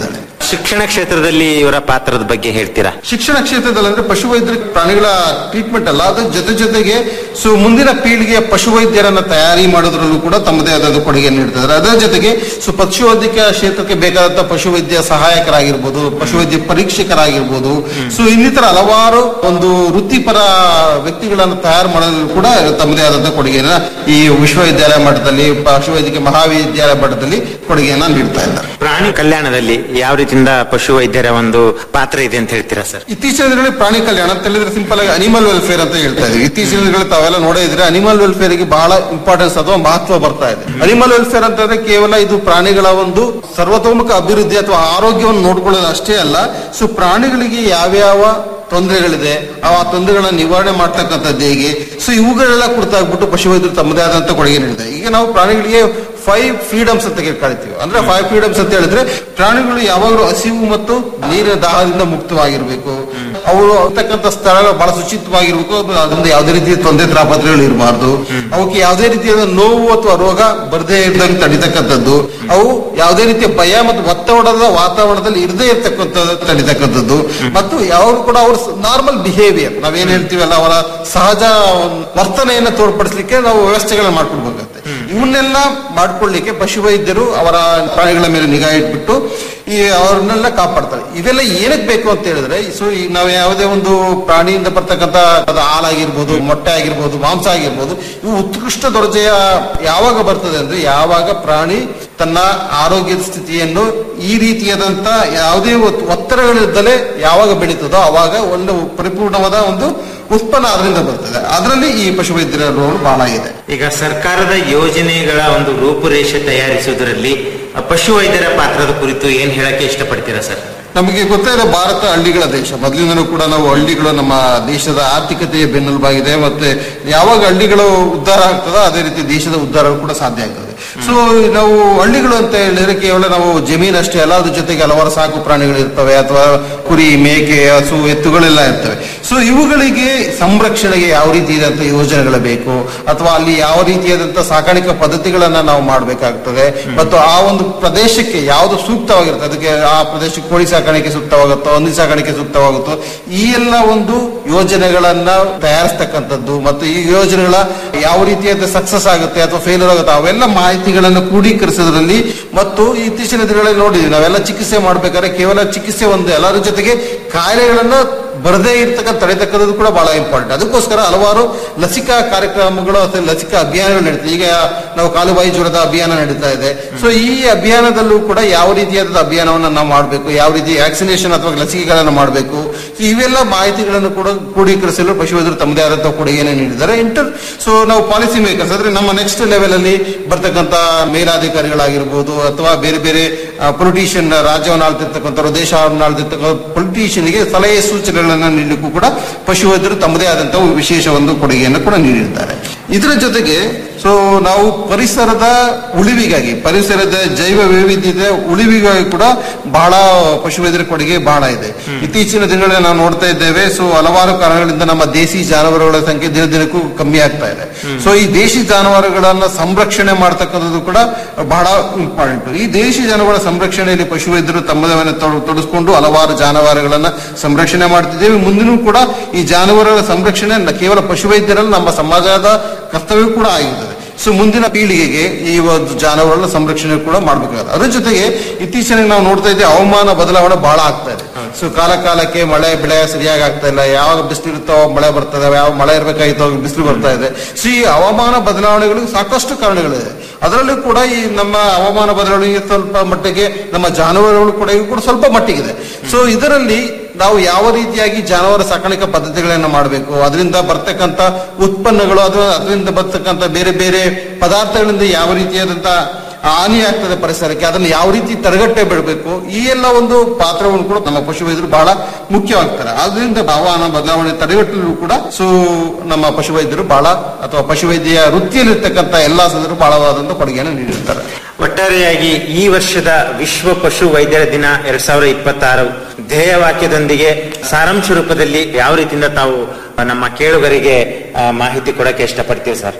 ಶಿಕ್ಷಣ ಕ್ಷೇತ್ರದಲ್ಲಿ ಇವರ ಪಾತ್ರದ ಬಗ್ಗೆ ಹೇಳ್ತೀರಾ ಶಿಕ್ಷಣ ಕ್ಷೇತ್ರದಲ್ಲಿ ಅಂದ್ರೆ ಪಶುವೈದ್ಯ ಪ್ರಾಣಿಗಳ ಟ್ರೀಟ್ಮೆಂಟ್ ಅಲ್ಲ ಅದ್ರ ಜೊತೆ ಜೊತೆಗೆ ಸೊ ಮುಂದಿನ ಪೀಳಿಗೆಯ ಪಶುವೈದ್ಯರನ್ನ ತಯಾರಿ ಮಾಡೋದ್ರಲ್ಲೂ ಕೂಡ ತಮ್ಮದೇ ಆದ ಕೊಡುಗೆ ನೀಡ್ತಿದ್ದಾರೆ ಅದರ ಜೊತೆಗೆ ಸೊ ಪಶುವೈದ್ಯಕೀಯ ಕ್ಷೇತ್ರಕ್ಕೆ ಬೇಕಾದಂತ ಪಶುವೈದ್ಯ ಸಹಾಯಕರಾಗಿರ್ಬೋದು ಪಶುವೈದ್ಯ ಪರೀಕ್ಷಕರಾಗಿರ್ಬೋದು ಸೊ ಇನ್ನಿತರ ಹಲವಾರು ಒಂದು ವೃತ್ತಿಪರ ವ್ಯಕ್ತಿಗಳನ್ನು ತಯಾರು ಮಾಡೋದ್ರಲ್ಲೂ ಕೂಡ ತಮ್ಮದೇ ಆದಂತ ಕೊಡುಗೆಯನ್ನ ಈ ವಿಶ್ವವಿದ್ಯಾಲಯ ಮಟ್ಟದಲ್ಲಿ ಪಶುವೈದ್ಯಕೀಯ ಮಹಾವಿದ್ಯಾಲಯ ಮಟ್ಟದಲ್ಲಿ ಕೊಡುಗೆಯನ್ನ ನೀಡ್ತಾ ಇದ್ದಾರೆ ಪ್ರಾಣಿ ಕಲ್ಯಾಣದಲ್ಲಿ ಯಾವ ರೀತಿಯಿಂದ ಪಶು ವೈದ್ಯರ ಒಂದು ಪಾತ್ರ ಇದೆ ಅಂತ ಹೇಳ್ತೀರಾ ಸರ್ ಇತ್ತೀಚಿನ ದಿನಗಳಲ್ಲಿ ಪ್ರಾಣಿ ಕಲ್ಯಾಣ ಅಂತ ಹೇಳಿದ್ರೆ ಸಿಂಪಲ್ ಆಗಿ ಅನಿಮಲ್ ವೆಲ್ಫೇರ್ ಅಂತ ಹೇಳ್ತಾ ಇದೀವಿ ಇತ್ತೀಚಿನ ದಿನಗಳಲ್ಲಿ ತಾವೆಲ್ಲ ನೋಡೇ ಇದ್ರೆ ಅನಿಮಲ್ ವೆಲ್ಫೇರ್ ಗೆ ಬಹಳ ಇಂಪಾರ್ಟೆನ್ಸ್ ಅಥವಾ ಮಹತ್ವ ಬರ್ತಾ ಇದೆ ಅನಿಮಲ್ ವೆಲ್ಫೇರ್ ಅಂತಂದ್ರೆ ಕೇವಲ ಇದು ಪ್ರಾಣಿಗಳ ಒಂದು ಸರ್ವತೋಮುಖ ಅಭಿವೃದ್ಧಿ ಅಥವಾ ಆರೋಗ್ಯವನ್ನು ನೋಡ್ಕೊಳ್ಳೋದು ಅಷ್ಟೇ ಅಲ್ಲ ಸೊ ಪ್ರಾಣಿಗಳಿಗೆ ಯಾವ್ಯಾವ ತೊಂದರೆಗಳಿದೆ ಆ ತೊಂದರೆಗಳನ್ನ ನಿವಾರಣೆ ಮಾಡ್ತಕ್ಕಂಥದ್ದು ಹೇಗೆ ಸೊ ಇವುಗಳೆಲ್ಲ ಕುರಿತಾಗ್ಬಿಟ್ಟು ಪಶುವೈದ್ಯರು ತಮ್ಮದೇ ಆದಂತ ಕೊಡುಗೆ ನೀಡಿದೆ ಈಗ ನಾವು ಪ್ರಾಣಿಗಳಿಗೆ ಫೈವ್ ಫ್ರೀಡಮ್ಸ್ ಅಂತ ಕರಿತೀವಿ ಅಂದ್ರೆ ಫೈವ್ ಫ್ರೀಡಮ್ಸ್ ಅಂತ ಹೇಳಿದ್ರೆ ಪ್ರಾಣಿಗಳು ಯಾವಾಗಲೂ ಹಸಿವು ಮತ್ತು ನೀರಿನ ದಾಹದಿಂದ ಮುಕ್ತವಾಗಿರ್ಬೇಕು ಅವರು ಇರ್ತಕ್ಕಂಥ ಸ್ಥಳಗಳು ಬಹಳ ಶುಚಿತ್ವವಾಗಿರ್ಬೇಕು ಅದರಿಂದ ಯಾವುದೇ ರೀತಿಯ ತೊಂದರೆ ತಾಪತ್ರಗಳು ಇರಬಾರ್ದು ಅವಕ್ಕೆ ಯಾವುದೇ ರೀತಿಯಾದ ನೋವು ಅಥವಾ ರೋಗ ಬರದೇ ಇದ್ದಂಗೆ ತಡಿತಕ್ಕಂಥದ್ದು ಅವು ಯಾವುದೇ ರೀತಿಯ ಭಯ ಮತ್ತು ಒತ್ತಡದ ವಾತಾವರಣದಲ್ಲಿ ಇರದೇ ಇರ್ತಕ್ಕಂಥದ್ದು ತಡಿತಕ್ಕಂಥದ್ದು ಮತ್ತು ಯಾವಾಗ ಕೂಡ ಅವ್ರ ನಾರ್ಮಲ್ ಬಿಹೇವಿಯರ್ ನಾವೇನ್ ಹೇಳ್ತೀವಲ್ಲ ಅವರ ಸಹಜ ವರ್ತನೆಯನ್ನು ತೋರ್ಪಡಿಸಲಿಕ್ಕೆ ನಾವು ವ್ಯವಸ್ಥೆಗಳನ್ನ ಮಾಡ್ಕೊಡ್ಬೇಕಾಗತ್ತೆ ಇವನ್ನೆಲ್ಲ ಮಾಡ್ಕೊಳ್ಳಿಕ್ಕೆ ಪಶುವೈದ್ಯರು ಅವರ ಪ್ರಾಣಿಗಳ ಮೇಲೆ ನಿಗಾ ಇಟ್ಬಿಟ್ಟು ಈ ಅವ್ರನ್ನೆಲ್ಲ ಕಾಪಾಡ್ತಾರೆ ಇವೆಲ್ಲ ಏನಕ್ಕೆ ಬೇಕು ಅಂತ ಹೇಳಿದ್ರೆ ಸೊ ಈಗ ನಾವು ಯಾವುದೇ ಒಂದು ಪ್ರಾಣಿಯಿಂದ ಬರ್ತಕ್ಕಂಥ ಅದು ಹಾಲಾಗಿರ್ಬೋದು ಮೊಟ್ಟೆ ಆಗಿರ್ಬೋದು ಮಾಂಸ ಆಗಿರ್ಬೋದು ಇವು ಉತ್ಕೃಷ್ಟ ದರ್ಜೆಯ ಯಾವಾಗ ಬರ್ತದೆ ಅಂದ್ರೆ ಯಾವಾಗ ಪ್ರಾಣಿ ತನ್ನ ಆರೋಗ್ಯದ ಸ್ಥಿತಿಯನ್ನು ಈ ರೀತಿಯಾದಂತ ಯಾವುದೇ ಒತ್- ಒತ್ತಡಗಳಿದ್ದಲೇ ಯಾವಾಗ ಬೆಳೀತದೋ ಅವಾಗ ಒಂದು ಪರಿಪೂರ್ಣವಾದ ಒಂದು ಉತ್ಪನ್ನ ಅದರಿಂದ ಬರ್ತದೆ ಅದರಲ್ಲಿ ಈ ಪಶುವೈದ್ಯರ ರೋಲ್ ಬಹಳ ಇದೆ ಈಗ ಸರ್ಕಾರದ ಯೋಜನೆಗಳ ಒಂದು ರೂಪುರೇಷೆ ತಯಾರಿಸುವುದರಲ್ಲಿ ಆ, ಪಶು ವೈದ್ಯರ ಪಾತ್ರದ ಕುರಿತು ಏನ್ ಹೇಳಕ್ಕೆ ಇಷ್ಟಪಡ್ತೀರಾ ಸರ್ ನಮಗೆ ಗೊತ್ತೇ ಇದೆ ಭಾರತ ಹಳ್ಳಿಗಳ ದೇಶ ಮೊದಲಿಂದನೂ ಕೂಡ ನಾವು ಹಳ್ಳಿಗಳು ನಮ್ಮ ದೇಶದ ಆರ್ಥಿಕತೆಯ ಬೆನ್ನೆಲುಬಾಗಿದೆ ಮತ್ತೆ ಯಾವಾಗ ಹಳ್ಳಿಗಳು ಉದ್ಧಾರ ಆಗ್ತದೋ ಅದೇ ರೀತಿ ದೇಶದ ಉದ್ಧಾರ ಕೂಡ ಸಾಧ್ಯ ಆಗ್ತದೆ ಸೊ ನಾವು ಹಳ್ಳಿಗಳು ಅಂತ ಹೇಳಿದ್ರೆ ಕೇವಲ ನಾವು ಜಮೀನ್ ಅಷ್ಟೇ ಅಲ್ಲ ಅದ್ರ ಜೊತೆಗೆ ಹಲವಾರು ಸಾಕು ಪ್ರಾಣಿಗಳು ಇರ್ತವೆ ಅಥವಾ ಕುರಿ ಮೇಕೆ ಹಸು ಎತ್ತುಗಳೆಲ್ಲ ಇರ್ತವೆ ಸೊ ಇವುಗಳಿಗೆ ಸಂರಕ್ಷಣೆಗೆ ಯಾವ ರೀತಿಯಾದಂತ ಯೋಜನೆಗಳು ಬೇಕು ಅಥವಾ ಅಲ್ಲಿ ಯಾವ ರೀತಿಯಾದಂತ ಸಾಕಾಣಿಕಾ ಪದ್ಧತಿಗಳನ್ನ ನಾವು ಮಾಡಬೇಕಾಗ್ತದೆ ಮತ್ತು ಆ ಒಂದು ಪ್ರದೇಶಕ್ಕೆ ಯಾವುದು ಸೂಕ್ತವಾಗಿರುತ್ತೆ ಅದಕ್ಕೆ ಆ ಪ್ರದೇಶಕ್ಕೆ ಕೋಳಿ ಸಾಕಾಣಿಕೆ ಸೂಕ್ತವಾಗುತ್ತೋ ಹಂದಿ ಸಾಕಾಣಿಕೆ ಸೂಕ್ತವಾಗುತ್ತೋ ಈ ಎಲ್ಲ ಒಂದು ಯೋಜನೆಗಳನ್ನ ತಯಾರಿಸ್ತಕ್ಕಂಥದ್ದು ಮತ್ತು ಈ ಯೋಜನೆಗಳ ಯಾವ ರೀತಿಯಾದ ಸಕ್ಸಸ್ ಆಗುತ್ತೆ ಅಥವಾ ಫೇಲ್ಯೂರ್ ಆಗುತ್ತೆ ಅವೆಲ್ಲ ಮಾಹಿತಿಗಳನ್ನು ಕ್ರೋಢೀಕರಿಸೋದ್ರಲ್ಲಿ ಮತ್ತು ಇತ್ತೀಚಿನ ದಿನಗಳಲ್ಲಿ ನೋಡಿದ್ವಿ ನಾವೆಲ್ಲ ಚಿಕಿತ್ಸೆ ಮಾಡ್ಬೇಕಾದ್ರೆ ಕೇವಲ ಚಿಕಿತ್ಸೆ ಒಂದೇ ಅಲ್ಲ ಅದ್ರ ಜೊತೆಗೆ ಕಾಯಿಲೆಗಳನ್ನ ಬರದೇ ಇರ್ತಕ್ಕಂಥ ತಡೆತಕ್ಕಂಥದ್ದು ಕೂಡ ಬಹಳ ಇಂಪಾರ್ಟೆಂಟ್ ಅದಕ್ಕೋಸ್ಕರ ಹಲವಾರು ಲಸಿಕಾ ಕಾರ್ಯಕ್ರಮಗಳು ಅಥವಾ ಲಸಿಕಾ ಅಭಿಯಾನಗಳು ನಡೀತದೆ ಈಗ ನಾವು ಕಾಲುಬಾಯಿ ಜ್ವರದ ಅಭಿಯಾನ ನಡೀತಾ ಇದೆ ಸೊ ಈ ಅಭಿಯಾನದಲ್ಲೂ ಕೂಡ ಯಾವ ರೀತಿಯಾದ ಅಭಿಯಾನವನ್ನು ನಾವು ಮಾಡಬೇಕು ಯಾವ ರೀತಿ ವ್ಯಾಕ್ಸಿನೇಷನ್ ಅಥವಾ ಲಸಿಕೆಗಳನ್ನು ಮಾಡಬೇಕು ಇವೆಲ್ಲ ಮಾಹಿತಿಗಳನ್ನು ಕೂಡ ಕ್ರೋಢೀಕರಿಸಲು ಪಶುವೈದ್ಯರು ತಮ್ಮದೇ ಆದಂತಹ ಕೊಡುಗೆಯನ್ನು ನೀಡಿದ್ದಾರೆ ಇಂಟರ್ ಸೊ ನಾವು ಪಾಲಿಸಿ ಮೇಕರ್ಸ್ ಅಂದ್ರೆ ನಮ್ಮ ನೆಕ್ಸ್ಟ್ ಲೆವೆಲ್ ಅಲ್ಲಿ ಬರ್ತಕ್ಕಂಥ ಮೇಲಾಧಿಕಾರಿಗಳಾಗಿರ್ಬೋದು ಅಥವಾ ಬೇರೆ ಬೇರೆ ಪೊಲಿಟಿಷಿಯನ್ ರಾಜ್ಯವನ್ನು ಆಳ್ತಿರ್ತಕ್ಕಂಥವ್ರು ದೇಶವನ್ನು ಆಳ್ತಿರ್ತಕ್ಕಂಥ ಪೊಲಿಟಿಷಿಯನ್ಗೆ ಸಲಹೆ ಸೂಚನೆಗಳನ್ನು ನೀಡಲಿಕ್ಕೂ ಕೂಡ ಪಶುವೈದ್ಯರು ತಮ್ಮದೇ ಆದಂತಹ ವಿಶೇಷ ಒಂದು ಕೊಡುಗೆಯನ್ನು ಕೂಡ ನೀಡಿದ್ದಾರೆ ಇದರ ಜೊತೆಗೆ ಸೊ ನಾವು ಪರಿಸರದ ಉಳಿವಿಗಾಗಿ ಪರಿಸರದ ಜೈವ ವೈವಿಧ್ಯತೆ ಉಳಿವಿಗಾಗಿ ಕೂಡ ಬಹಳ ಪಶುವೈದ್ಯರ ಕೊಡುಗೆ ಬಹಳ ಇದೆ ಇತ್ತೀಚಿನ ದಿನಗಳಲ್ಲಿ ನಾವು ನೋಡ್ತಾ ಇದ್ದೇವೆ ಸೊ ಹಲವಾರು ಕಾರಣಗಳಿಂದ ನಮ್ಮ ದೇಸಿ ಜಾನುವಾರುಗಳ ಸಂಖ್ಯೆ ದಿನ ದಿನಕ್ಕೂ ಕಮ್ಮಿ ಆಗ್ತಾ ಇದೆ ಸೊ ಈ ದೇಶಿ ಜಾನುವಾರುಗಳನ್ನ ಸಂರಕ್ಷಣೆ ಮಾಡ್ತಕ್ಕಂಥದ್ದು ಕೂಡ ಬಹಳ ಇಂಪಾರ್ಟೆಂಟ್ ಈ ದೇಶಿ ಜಾನುವಾರುಗಳ ಸಂರಕ್ಷಣೆಯಲ್ಲಿ ಪಶುವೈದ್ಯರು ತಮ್ಮದವನ್ನ ತೊಡ- ತೊಡಗಿಸ್ಕೊಂಡು ಹಲವಾರು ಜಾನುವಾರುಗಳನ್ನ ಸಂರಕ್ಷಣೆ ಮಾಡ್ತಿದ್ದೇವೆ ಮುಂದಿನೂ ಕೂಡ ಈ ಜಾನುವಾರುಗಳ ಸಂರಕ್ಷಣೆ ನ- ಕೇವಲ ಪಶುವೈದ್ಯರಲ್ಲಿ ನಮ್ಮ ಸಮಾಜದ ಕರ್ತವ್ಯ ಕೂಡ ಆಗಿರ್ತದೆ ಸೊ ಮುಂದಿನ ಪೀಳಿಗೆಗೆ ಈ ಒಂದು ಜಾನುವಾರುಗಳ ಸಂರಕ್ಷಣೆ ಕೂಡ ಮಾಡಬೇಕಾಗುತ್ತೆ ಅದ್ರ ಜೊತೆಗೆ ಇತ್ತೀಚೆಗೆ ನಾವು ನೋಡ್ತಾ ಇದ್ದೇವೆ ಹವಾಮಾನ ಬದಲಾವಣೆ ಬಹಳ ಆಗ್ತಾ ಇದೆ ಸೊ ಕಾಲ ಕಾಲಕ್ಕೆ ಮಳೆ ಬೆಳೆ ಸರಿಯಾಗಿ ಆಗ್ತಾ ಇಲ್ಲ ಯಾವಾಗ ಬಿಸಿಲು ಇರುತ್ತೋ ಅವಾಗ ಮಳೆ ಬರ್ತದೆ ಯಾವ ಮಳೆ ಇರಬೇಕಾಗಿತ್ತೋ ಅವಾಗ ಬಿಸಿಲು ಬರ್ತಾ ಇದೆ ಸೊ ಈ ಹವಾಮಾನ ಬದಲಾವಣೆಗಳಿಗೆ ಸಾಕಷ್ಟು ಕಾರಣಗಳಿದೆ ಅದರಲ್ಲೂ ಕೂಡ ಈ ನಮ್ಮ ಹವಾಮಾನ ಬದಲಾವಣೆಗೆ ಸ್ವಲ್ಪ ಮಟ್ಟಿಗೆ ನಮ್ಮ ಜಾನುವಾರುಗಳು ಕೂಡ ಇವು ಕೂಡ ಸ್ವಲ್ಪ ಮಟ್ಟಿಗಿದೆ ಸೊ ಇದರಲ್ಲಿ ನಾವು ಯಾವ ರೀತಿಯಾಗಿ ಜಾನುವಾರು ಸಾಕಾಣಿಕಾ ಪದ್ಧತಿಗಳನ್ನು ಮಾಡಬೇಕು ಅದರಿಂದ ಬರ್ತಕ್ಕಂಥ ಉತ್ಪನ್ನಗಳು ಅಥವಾ ಅದರಿಂದ ಬರ್ತಕ್ಕಂಥ ಬೇರೆ ಬೇರೆ ಪದಾರ್ಥಗಳಿಂದ ಯಾವ ರೀತಿಯಾದಂತ ಹಾನಿ ಆಗ್ತದೆ ಪರಿಸರಕ್ಕೆ ಅದನ್ನು ಯಾವ ರೀತಿ ತಡೆಗಟ್ಟೆ ಬಿಡಬೇಕು ಈ ಎಲ್ಲ ಒಂದು ಪಾತ್ರವನ್ನು ಕೂಡ ನಮ್ಮ ಪಶುವೈದ್ಯರು ಬಹಳ ಮುಖ್ಯವಾಗ್ತಾರೆ ಆದ್ರಿಂದ ಹವಾಮಾನ ಬದಲಾವಣೆ ತಡೆಗಟ್ಟಲು ಕೂಡ ಸೊ ನಮ್ಮ ಪಶುವೈದ್ಯರು ಬಹಳ ಅಥವಾ ಪಶುವೈದ್ಯ ವೃತ್ತಿಯಲ್ಲಿರ್ತಕ್ಕಂಥ ಎಲ್ಲಾ ಸದಸ್ಯರು ಬಹಳವಾದಂತ ಕೊಡುಗೆಯನ್ನು ನೀಡಿರ್ತಾರೆ ಒಟ್ಟಾರೆಯಾಗಿ ಈ ವರ್ಷದ ವಿಶ್ವ ಪಶು ವೈದ್ಯರ ದಿನ ಎರಡ್ ಸಾವಿರದ ಇಪ್ಪತ್ತಾರು ಧ್ಯೇಯವಾಕ್ಯದೊಂದಿಗೆ ಸಾರಾಂಶ ರೂಪದಲ್ಲಿ ಯಾವ ರೀತಿಯಿಂದ ತಾವು ನಮ್ಮ ಕೇಳುಗರಿಗೆ ಆ, ಮಾಹಿತಿ ಕೊಡಕ್ಕೆ ಇಷ್ಟಪಡ್ತೀವಿ ಸರ್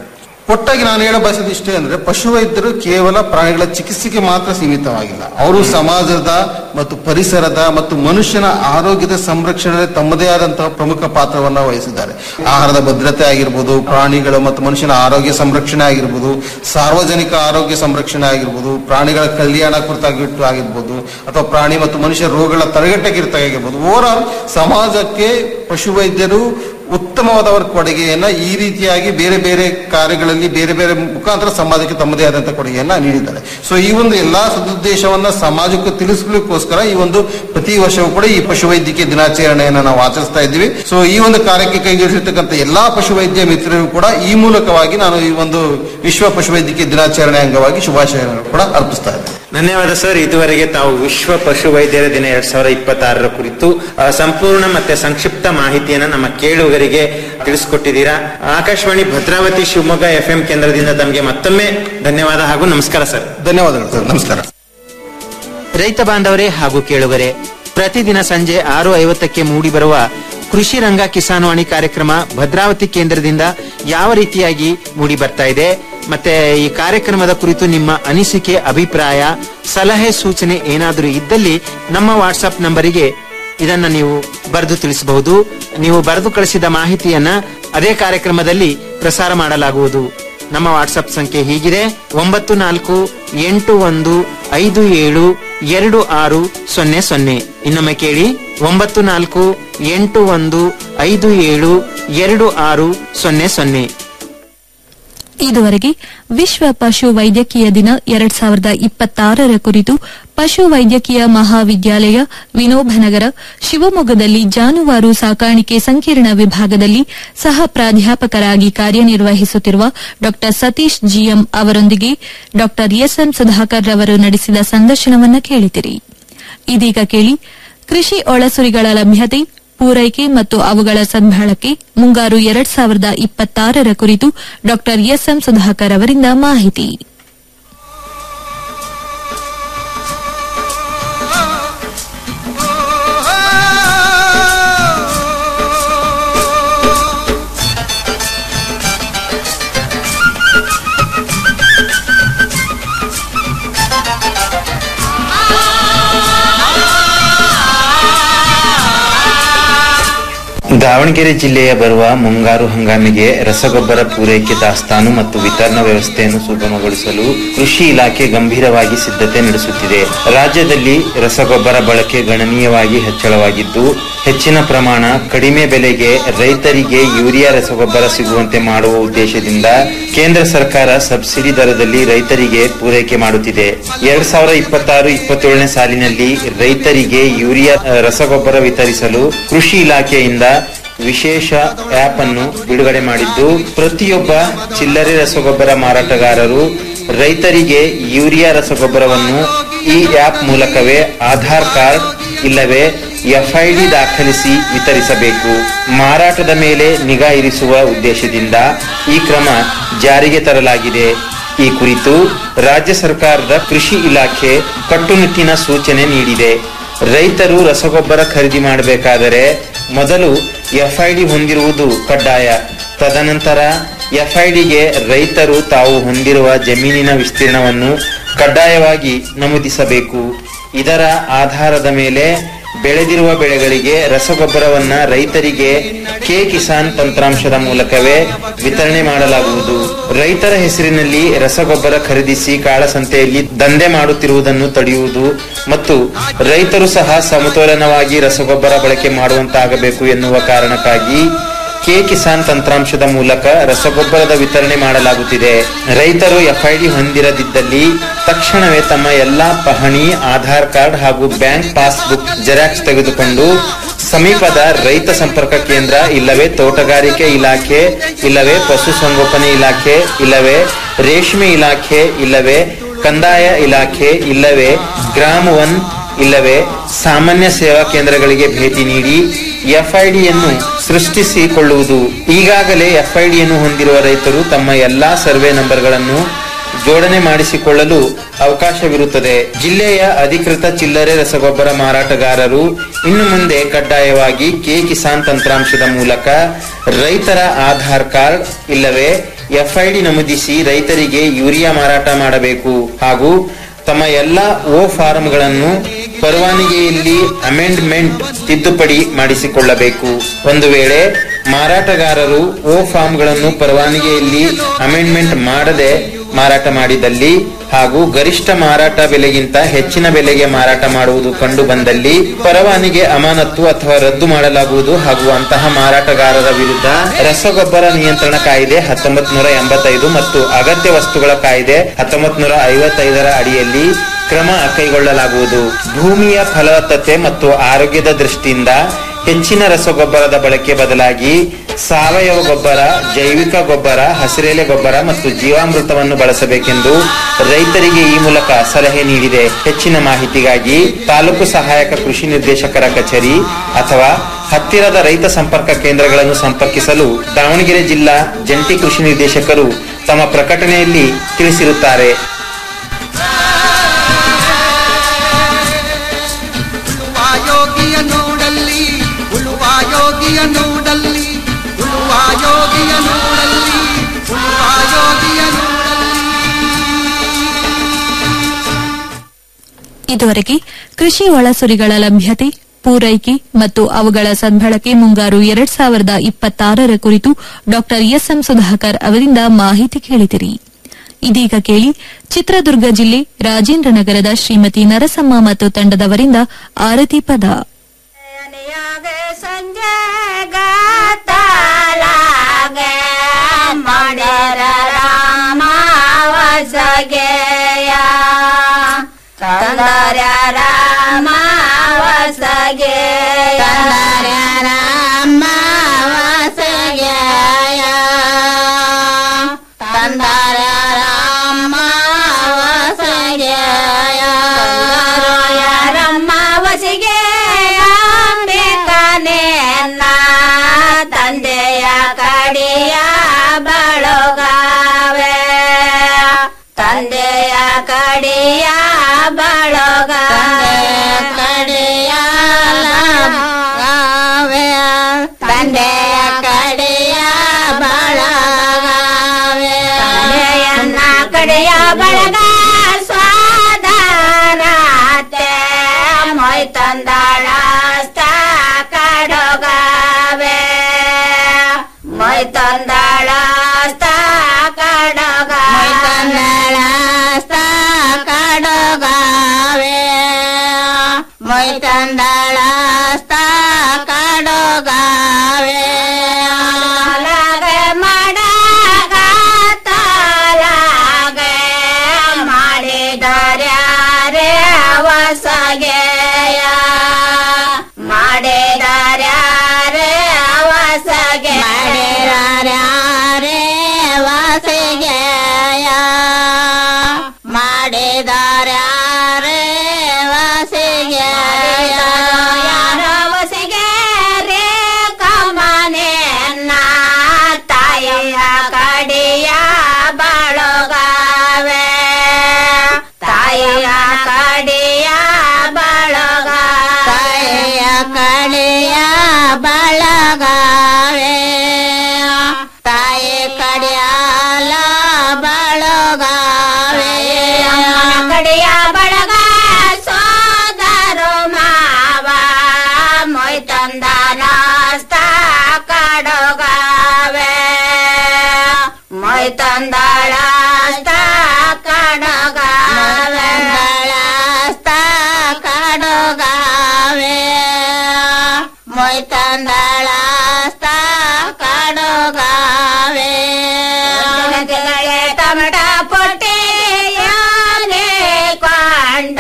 ಒಟ್ಟಾಗಿ ನಾನು ಹೇಳ ಬಯಸೋದು ಇಷ್ಟೇ ಅಂದ್ರೆ ಪಶುವೈದ್ಯರು ಕೇವಲ ಪ್ರಾಣಿಗಳ ಚಿಕಿತ್ಸೆಗೆ ಮಾತ್ರ ಸೀಮಿತವಾಗಿಲ್ಲ ಅವರು ಸಮಾಜದ ಮತ್ತು ಪರಿಸರದ ಮತ್ತು ಮನುಷ್ಯನ ಆರೋಗ್ಯದ ಸಂರಕ್ಷಣೆಯಲ್ಲಿ ತಮ್ಮದೇ ಆದಂತಹ ಪ್ರಮುಖ ಪಾತ್ರವನ್ನ ವಹಿಸಿದ್ದಾರೆ ಆಹಾರದ ಭದ್ರತೆ ಆಗಿರ್ಬೋದು ಪ್ರಾಣಿಗಳ ಮತ್ತು ಮನುಷ್ಯನ ಆರೋಗ್ಯ ಸಂರಕ್ಷಣೆ ಆಗಿರ್ಬೋದು ಸಾರ್ವಜನಿಕ ಆರೋಗ್ಯ ಸಂರಕ್ಷಣೆ ಆಗಿರ್ಬೋದು ಪ್ರಾಣಿಗಳ ಕಲ್ಯಾಣ ಕುರಿತಾಗಿಟ್ಟು ಆಗಿರ್ಬೋದು ಅಥವಾ ಪ್ರಾಣಿ ಮತ್ತು ಮನುಷ್ಯ ರೋಗಗಳ ತಡೆಗಟ್ಟೆ ಆಗಿರ್ಬೋದು ಓವರ್ ಆಲ್ ಸಮಾಜಕ್ಕೆ ಪಶುವೈದ್ಯರು ಉತ್ತಮವಾದ ಅವರ ಕೊಡುಗೆಯನ್ನ ಈ ರೀತಿಯಾಗಿ ಬೇರೆ ಬೇರೆ ಕಾರ್ಯಗಳಲ್ಲಿ ಬೇರೆ ಬೇರೆ ಮುಖಾಂತರ ಸಮಾಜಕ್ಕೆ ತಮ್ಮದೇ ಆದಂತಹ ಕೊಡುಗೆಯನ್ನ ನೀಡಿದ್ದಾರೆ ಸೊ ಈ ಒಂದು ಎಲ್ಲಾ ಸದುದ್ದೇಶವನ್ನ ಸಮಾಜಕ್ಕೆ ತಿಳಿಸ್ಲಿಕ್ಕೋಸ್ಕರ ಈ ಒಂದು ಪ್ರತಿ ವರ್ಷವೂ ಕೂಡ ಈ ಪಶುವೈದ್ಯಕೀಯ ದಿನಾಚರಣೆಯನ್ನ ನಾವು ಆಚರಿಸ್ತಾ ಇದ್ದೀವಿ ಸೊ ಈ ಒಂದು ಕಾರ್ಯಕ್ಕೆ ಕೈಗೊಳಿಸಿರ್ತಕ್ಕಂಥ ಎಲ್ಲಾ ಪಶುವೈದ್ಯ ಮಿತ್ರರಿಗೂ ಕೂಡ ಈ ಮೂಲಕವಾಗಿ ನಾನು ಈ ಒಂದು ವಿಶ್ವ ಪಶುವೈದ್ಯಕೀಯ ದಿನಾಚರಣೆ ಅಂಗವಾಗಿ ಶುಭಾಶಯಗಳನ್ನು ಕೂಡ ಅರ್ಪಿಸ್ತಾ ಇದ್ದೇನೆ ಧನ್ಯವಾದ ಸರ್ ಇದುವರೆಗೆ ತಾವು ವಿಶ್ವ ಪಶು ವೈದ್ಯರ ದಿನ ಎರಡ್ ಸಾವಿರದ ಇಪ್ಪತ್ತಾರರ ಕುರಿತು ಆ, ಸಂಪೂರ್ಣ ಮತ್ತೆ ಸಂಕ್ಷಿಪ್ತ ಮಾಹಿತಿಯನ್ನ ನಮ್ಮ ಕೇಳುಗರಿಗೆ ತಿಳಿಸ್ಕೊಟ್ಟಿದ್ದೀರಾ ಆಕಾಶವಾಣಿ ಭದ್ರಾವತಿ ಶಿವಮೊಗ್ಗ ಎಫ್ ಎಂ ಕೇಂದ್ರದಿಂದ ತಮಗೆ ಮತ್ತೊಮ್ಮೆ ಧನ್ಯವಾದ ಹಾಗೂ ನಮಸ್ಕಾರ ಸರ್ ಧನ್ಯವಾದಗಳು ಸರ್ ನಮಸ್ಕಾರ ರೈತ ಬಾಂಧವರೇ ಹಾಗೂ ಕೇಳುಗರೆ ಪ್ರತಿದಿನ ಸಂಜೆ ಆರು ಐವತ್ತಕ್ಕೆ ಮೂಡಿಬರುವ ಕೃಷಿ ರಂಗ ಕಿಸಾನ್ವಾಣಿ ಕಾರ್ಯಕ್ರಮ ಭದ್ರಾವತಿ ಕೇಂದ್ರದಿಂದ ಯಾವ ರೀತಿಯಾಗಿ ಮೂಡಿ ಬರ್ತಾ ಇದೆ ಮತ್ತೆ ಈ ಕಾರ್ಯಕ್ರಮದ ಕುರಿತು ನಿಮ್ಮ ಅನಿಸಿಕೆ ಅಭಿಪ್ರಾಯ ಸಲಹೆ ಸೂಚನೆ ಏನಾದರೂ ಇದ್ದಲ್ಲಿ ನಮ್ಮ ವಾಟ್ಸ್ಆಪ್ ನಂಬರಿಗೆ ಇದನ್ನ ನೀವು ಬರೆದು ತಿಳಿಸಬಹುದು ನೀವು ಬರೆದು ಕಳಿಸಿದ ಮಾಹಿತಿಯನ್ನ ಅದೇ ಕಾರ್ಯಕ್ರಮದಲ್ಲಿ ಪ್ರಸಾರ ಮಾಡಲಾಗುವುದು ನಮ್ಮ ವಾಟ್ಸ್ಆಪ್ ಸಂಖ್ಯೆ ಹೀಗಿದೆ ಒಂಬತ್ತು ನಾಲ್ಕು ಎಂಟು ಒಂದು ಐದು ಏಳು ಎರಡು ಆರು ಸೊನ್ನೆ ಸೊನ್ನೆ ಇನ್ನೊಮ್ಮೆ ಕೇಳಿ ಒಂಬತ್ತು ನಾಲ್ಕು ಎಂಟು ಒಂದು ಐದು ಏಳು ಎರಡು ಆರು ಸೊನ್ನೆ ಸೊನ್ನೆ ಇದುವರೆಗೆ ವಿಶ್ವ ಪಶು ವೈದ್ಯಕೀಯ ದಿನ ಎರಡ್ ಸಾವಿರದ ಇಪ್ಪತ್ತಾರರ ಕುರಿತು ಪಶು ವೈದ್ಯಕೀಯ ಮಹಾವಿದ್ಯಾಲಯ ವಿನೋಬನಗರ ಶಿವಮೊಗ್ಗದಲ್ಲಿ ಜಾನುವಾರು ಸಾಕಾಣಿಕೆ ಸಂಕೀರ್ಣ ವಿಭಾಗದಲ್ಲಿ ಸಹ ಪ್ರಾಧ್ಯಾಪಕರಾಗಿ ಕಾರ್ಯನಿರ್ವಹಿಸುತ್ತಿರುವ ಡಾ ಸತೀಶ್ ಜಿಎಂ ಅವರೊಂದಿಗೆ ಡಾ ಎಸ್ಎಂ ಸುಧಾಕರ್ ರವರು ನಡೆಸಿದ ಸಂದರ್ಶನವನ್ನು ಕೇಳಿದಿರಿ ಇದೀಗ ಕೇಳಿ ಕೃಷಿ ಒಳಸುರಿಗಳ ಲಭ್ಯತೆ ಪೂರೈಕೆ ಮತ್ತು ಅವುಗಳ ಸದ್ಬಳಕೆ ಮುಂಗಾರು ಎರಡ್ ಸಾವಿರದ ಇಪ್ಪತ್ತಾರರ ಕುರಿತು ಡಾ ಎಸ್ಎಂ ಸುಧಾಕರ್ ಅವರಿಂದ ಮಾಹಿತಿ ದಾವಣಗೆರೆ ಜಿಲ್ಲೆಯ ಬರುವ ಮುಂಗಾರು ಹಂಗಾಮಿಗೆ ರಸಗೊಬ್ಬರ ಪೂರೈಕೆ ದಾಸ್ತಾನು ಮತ್ತು ವಿತರಣಾ ವ್ಯವಸ್ಥೆಯನ್ನು ಸುಗಮಗೊಳಿಸಲು ಕೃಷಿ ಇಲಾಖೆ ಗಂಭೀರವಾಗಿ ಸಿದ್ಧತೆ ನಡೆಸುತ್ತಿದೆ ರಾಜ್ಯದಲ್ಲಿ ರಸಗೊಬ್ಬರ ಬಳಕೆ ಗಣನೀಯವಾಗಿ ಹೆಚ್ಚಳವಾಗಿದ್ದು ಹೆಚ್ಚಿನ ಪ್ರಮಾಣ ಕಡಿಮೆ ಬೆಲೆಗೆ ರೈತರಿಗೆ ಯೂರಿಯಾ ರಸಗೊಬ್ಬರ ಸಿಗುವಂತೆ ಮಾಡುವ ಉದ್ದೇಶದಿಂದ ಕೇಂದ್ರ ಸರ್ಕಾರ ಸಬ್ಸಿಡಿ ದರದಲ್ಲಿ ರೈತರಿಗೆ ಪೂರೈಕೆ ಮಾಡುತ್ತಿದೆ ಎರಡ್ ಸಾವಿರದ ಇಪ್ಪತ್ತಾರು ಇಪ್ಪತ್ತೇಳನೇ ಸಾಲಿನಲ್ಲಿ ರೈತರಿಗೆ ಯೂರಿಯಾ ಅಹ್, ರಸಗೊಬ್ಬರ ವಿತರಿಸಲು ಕೃಷಿ ಇಲಾಖೆಯಿಂದ ವಿಶೇಷ ಆಪ್ ಅನ್ನು ಬಿಡುಗಡೆ ಮಾಡಿದ್ದು ಪ್ರತಿಯೊಬ್ಬ ಚಿಲ್ಲರೆ ರಸಗೊಬ್ಬರ ಮಾರಾಟಗಾರರು ರೈತರಿಗೆ ಯೂರಿಯಾ ರಸಗೊಬ್ಬರವನ್ನು ಈ ಆಪ್ ಮೂಲಕವೇ ಆಧಾರ್ ಕಾರ್ಡ್ ಇಲ್ಲವೇ ಎಫ್ಐಡಿ ದಾಖಲಿಸಿ ವಿತರಿಸಬೇಕು ಮಾರಾಟದ ಮೇಲೆ ನಿಗಾ ಇರಿಸುವ ಉದ್ದೇಶದಿಂದ ಈ ಕ್ರಮ ಜಾರಿಗೆ ತರಲಾಗಿದೆ ಈ ಕುರಿತು ರಾಜ್ಯ ಸರ್ಕಾರದ ಕೃಷಿ ಇಲಾಖೆ ಕಟ್ಟುನಿಟ್ಟಿನ ಸೂಚನೆ ನೀಡಿದೆ ರೈತರು ರಸಗೊಬ್ಬರ ಖರೀದಿ ಮಾಡಬೇಕಾದರೆ ಮೊದಲು ಎಫ್ಐಡಿ ಹೊಂದಿರುವುದು ಕಡ್ಡಾಯ ತದನಂತರ ಎಫ್ಐಡಿಗೆ ರೈತರು ತಾವು ಹೊಂದಿರುವ ಜಮೀನಿನ ವಿಸ್ತೀರ್ಣವನ್ನು ಕಡ್ಡಾಯವಾಗಿ ನಮೂದಿಸಬೇಕು ಇದರ ಆಧಾರದ ಮೇಲೆ ಬೆಳೆದಿರುವ ಬೆಳೆಗಳಿಗೆ ರಸಗೊಬ್ಬರವನ್ನ ರೈತರಿಗೆ ಕೆ ಕಿಸಾನ್ ತಂತ್ರಾಂಶದ ಮೂಲಕವೇ ವಿತರಣೆ ಮಾಡಲಾಗುವುದು ರೈತರ ಹೆಸರಿನಲ್ಲಿ ರಸಗೊಬ್ಬರ ಖರೀದಿಸಿ ಕಾಳಸಂತೆಯಲ್ಲಿ ದಂಧೆ ಮಾಡುತ್ತಿರುವುದನ್ನು ತಡೆಯುವುದು ಮತ್ತು ರೈತರು ಸಹ ಸಮತೋಲನವಾಗಿ ರಸಗೊಬ್ಬರ ಬಳಕೆ ಮಾಡುವಂತಾಗಬೇಕು ಎನ್ನುವ ಕಾರಣಕ್ಕಾಗಿ ಕೆ ಕಿಸಾನ್ ತಂತ್ರಾಂಶದ ಮೂಲಕ ರಸಗೊಬ್ಬರದ ವಿತರಣೆ ಮಾಡಲಾಗುತ್ತಿದೆ ರೈತರು ಎಫ್ಐಡಿ ಹೊಂದಿರದಿದ್ದಲ್ಲಿ ತಕ್ಷಣವೇ ತಮ್ಮ ಎಲ್ಲಾ ಪಹಣಿ ಆಧಾರ್ ಕಾರ್ಡ್ ಹಾಗೂ ಬ್ಯಾಂಕ್ ಪಾಸ್ಬುಕ್ ಜೆರಾಕ್ಸ್ ತೆಗೆದುಕೊಂಡು ಸಮೀಪದ ರೈತ ಸಂಪರ್ಕ ಕೇಂದ್ರ ಇಲ್ಲವೇ ತೋಟಗಾರಿಕೆ ಇಲಾಖೆ ಇಲ್ಲವೇ ಪಶುಸಂಗೋಪನೆ ಇಲಾಖೆ ಇಲ್ಲವೇ ರೇಷ್ಮೆ ಇಲಾಖೆ ಇಲ್ಲವೇ ಕಂದಾಯ ಇಲಾಖೆ ಇಲ್ಲವೇ ಗ್ರಾಮ ಒನ್ ಇಲ್ಲವೇ ಸಾಮಾನ್ಯ ಸೇವಾ ಕೇಂದ್ರಗಳಿಗೆ ಭೇಟಿ ನೀಡಿ ಎಫ್ಐಡಿಯನ್ನು ಸೃಷ್ಟಿಸಿಕೊಳ್ಳುವುದು ಈಗಾಗಲೇ ಎಫ್ಐಡಿಯನ್ನು ಹೊಂದಿರುವ ರೈತರು ತಮ್ಮ ಎಲ್ಲಾ ಸರ್ವೆ ನಂಬರ್ಗಳನ್ನು ಜೋಡಣೆ ಮಾಡಿಸಿಕೊಳ್ಳಲು ಅವಕಾಶವಿರುತ್ತದೆ ಜಿಲ್ಲೆಯ ಅಧಿಕೃತ ಚಿಲ್ಲರೆ ರಸಗೊಬ್ಬರ ಮಾರಾಟಗಾರರು ಇನ್ನು ಮುಂದೆ ಕಡ್ಡಾಯವಾಗಿ ಕೆ ಕಿಸಾನ್ ತಂತ್ರಾಂಶದ ಮೂಲಕ ರೈತರ ಆಧಾರ್ ಕಾರ್ಡ್ ಇಲ್ಲವೇ ಎಫ್ಐಡಿ ನಮೂದಿಸಿ ರೈತರಿಗೆ ಯೂರಿಯಾ ಮಾರಾಟ ಮಾಡಬೇಕು ಹಾಗೂ ತಮ್ಮ ಎಲ್ಲ ಓ ಫಾರಂಗಳನ್ನು ಪರವಾನಗಿಯಲ್ಲಿ ಅಮೆಂಡ್ಮೆಂಟ್ ತಿದ್ದುಪಡಿ ಮಾಡಿಸಿಕೊಳ್ಳಬೇಕು ಒಂದು ವೇಳೆ ಮಾರಾಟಗಾರರು ಓ ಫಾರ್ಮ್ಗಳನ್ನು ಪರವಾನಗಿಯಲ್ಲಿ ಅಮೆಂಡ್ಮೆಂಟ್ ಮಾಡದೆ ಮಾರಾಟ ಮಾಡಿದಲ್ಲಿ ಹಾಗೂ ಗರಿಷ್ಠ ಮಾರಾಟ ಬೆಲೆಗಿಂತ ಹೆಚ್ಚಿನ ಬೆಲೆಗೆ ಮಾರಾಟ ಮಾಡುವುದು ಕಂಡು ಬಂದಲ್ಲಿ ಪರವಾನಿಗೆ ಅಮಾನತ್ತು ಅಥವಾ ರದ್ದು ಮಾಡಲಾಗುವುದು ಹಾಗೂ ಅಂತಹ ಮಾರಾಟಗಾರರ ವಿರುದ್ಧ ರಸಗೊಬ್ಬರ ನಿಯಂತ್ರಣ ಕಾಯ್ದೆ ಹತ್ತೊಂಬತ್ ನೂರ ಎಂಬತ್ತೈದು ಮತ್ತು ಅಗತ್ಯ ವಸ್ತುಗಳ ಕಾಯ್ದೆ ಹತ್ತೊಂಬತ್ ನೂರ ಐವತ್ತೈದರ ಅಡಿಯಲ್ಲಿ ಕ್ರಮ ಕೈಗೊಳ್ಳಲಾಗುವುದು ಭೂಮಿಯ ಫಲವತ್ತತೆ ಮತ್ತು ಆರೋಗ್ಯದ ದೃಷ್ಟಿಯಿಂದ ಹೆಚ್ಚಿನ ರಸಗೊಬ್ಬರದ ಬಳಕೆ ಬದಲಾಗಿ ಸಾವಯವ ಗೊಬ್ಬರ ಜೈವಿಕ ಗೊಬ್ಬರ ಹಸಿರೆಲೆ ಗೊಬ್ಬರ ಮತ್ತು ಜೀವಾಮೃತವನ್ನು ಬಳಸಬೇಕೆಂದು ರೈತರಿಗೆ ಈ ಮೂಲಕ ಸಲಹೆ ನೀಡಿದೆ ಹೆಚ್ಚಿನ ಮಾಹಿತಿಗಾಗಿ ತಾಲೂಕು ಸಹಾಯಕ ಕೃಷಿ ನಿರ್ದೇಶಕರ ಕಚೇರಿ ಅಥವಾ ಹತ್ತಿರದ ರೈತ ಸಂಪರ್ಕ ಕೇಂದ್ರಗಳನ್ನು ಸಂಪರ್ಕಿಸಲು ದಾವಣಗೆರೆ ಜಿಲ್ಲಾ ಜಂಟಿ ಕೃಷಿ ನಿರ್ದೇಶಕರು ತಮ್ಮ ಪ್ರಕಟಣೆಯಲ್ಲಿ ತಿಳಿಸಿರುತ್ತಾರೆ ಉಳುವ ಯೋಗಿಯ ನೋಡಲ್ಲಿ ಉಳುವ ಯೋಗಿಯ ನೋಡಲ್ಲಿ ಉಳುವ ಯೋಗಿಯ ನೋಡಲ್ಲಿ ಉಳುವ ಯೋಗಿಯ ನೋಡಲ್ಲಿ ಇದುವರೆಗೆ ಕೃಷಿ ಒಳಸುರಿಗಳ ಲಭ್ಯತೆ ಪೂರೈಕೆ ಮತ್ತು ಅವುಗಳ ಸದ್ಬಳಕೆ ಮುಂಗಾರು ಎರಡ್ ಸಾವಿರದ ಇಪ್ಪತ್ತಾರರ ಕುರಿತು ಡಾ ಎಸ್ಎಂ ಸುಧಾಕರ್ ಅವರಿಂದ ಮಾಹಿತಿ ಕೇಳಿದಿರಿ ಇದೀಗ ಕೇಳಿ ಚಿತ್ರದುರ್ಗ ಜಿಲ್ಲೆ ರಾಜೇಂದ್ರನಗರದ ಶ್ರೀಮತಿ ನರಸಮ್ಮ ಮತ್ತು ತಂಡದವರಿಂದ ಆರತಿ ಪದ ಮಾಡಿರ ರಾಮಾವಸಗೆಯ ತಂದರ ರಾಮಾವಸಗೆಯ ತಂದರ ರಾಮಾವಸಗೆಯ ತಂದರ ರಾಮಾವಸಗೆಯ ರಮ್ಮವಸಿಗೆಯ ಬೇಕನೇನ ತಂದೆಯ ಕಡಿಯ ಬಳಗಾವೆ ತಂದೆಯ ಕಡಿಯ ಬಳಗಾವೆ ಕಡಿಯ ಲಾವೆ ತಂದೆಯ ಕಡಿಯ ಬಳಗಾವೆ ತಂದೆಯನ್ನ ಕಡೆಯ ಬಳಗ ಸ್ವಾದಾನತೆ ಮೊಯ್ ತಂದಾಳ ಕಡಗಾವೆ ಮೊಯ್ ತಂದಾಳ ಕಡಗ ತಂದಾಳ ಕಡಗಾವೆ ಮೊಯ್ ತಂದಾಳ ಕಡಗಾವೆ ಮಾಡಗ ತಾಲಾಗೆ ಮಾಡಿದರ್ಯಾರೆ ಅವಸಗೆಯ ಮಾಡಿದರ್ಯಾರೆ ಅವಸಗೆ ಮಾಡಿದರ್ಯಾರೆ ವಾಸಿಗೆಯ ಮಾಡಿದರ್ಯಾರೆ ವಾಸಿಗೆಯ ಯಾರ ವಸಿಗೆ ರೇ ಕಮನೆನ್ನ ತಾಯಿಯ ಕಡಿಯ ಬಳಗಾವೆ ತಾಯಿಯ ಕಡಿಯ ಬಳಗ ತಾಯಿಯ ಕಡಿಯ ಬಳಗಾವೆ ತಾಯಿ ಕಡಿಯಾಲ ಬಳಗಾವೆ ಕಡಿಯ ಬಳಗ ಸೋದರು ಮಾವ ಮೊಯ್ ತಂದ ನಾಸ್ತ ಕಡಗಾವೆ ಮೊಯ್ ತಂದಾಳ ಕಡಗಾವೆ ಕಡಗಾವೆ ಮೊಯ್ ತಂದಾಳ ಕಡಗಾವೆ ತಮಟ ಪೊಟ್ಟೆಯಾನೆ ಕೊಂಡ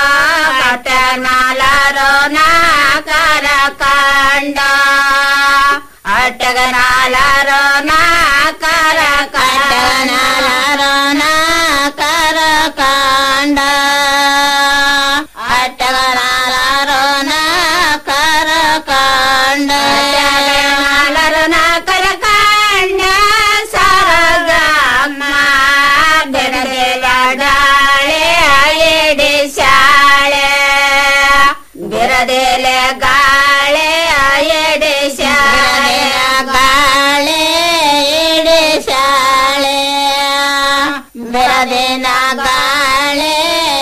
ಕಟನಾಲರೋ ನಾಕರ ಕಂಡ ಅಟ್ಟಗನಾಲರೋ ನಾಕರ ಕಟನಾಲರೋ ನಾಕರ ಕಂಡ ಅಟ್ಟಗನಾಲರೋ ನಾಕರ ಕಂಡ ಅಟ್ಟಗನಾಲರೋ ನಾಕರ ಕಂಡ ಸರಗಮ್ಮ ಬೆರದೆಲಗಾಳೆ ಎಡೆ ಶಾಳೆ ಬೆರದೆಲೆ ಗಾಳೆ ಎಡೆ ಶಾಳೆ ಗಾಳೆ ಎಡೆ ಶಾಳೆ ದಿನ ಗಾಳೆ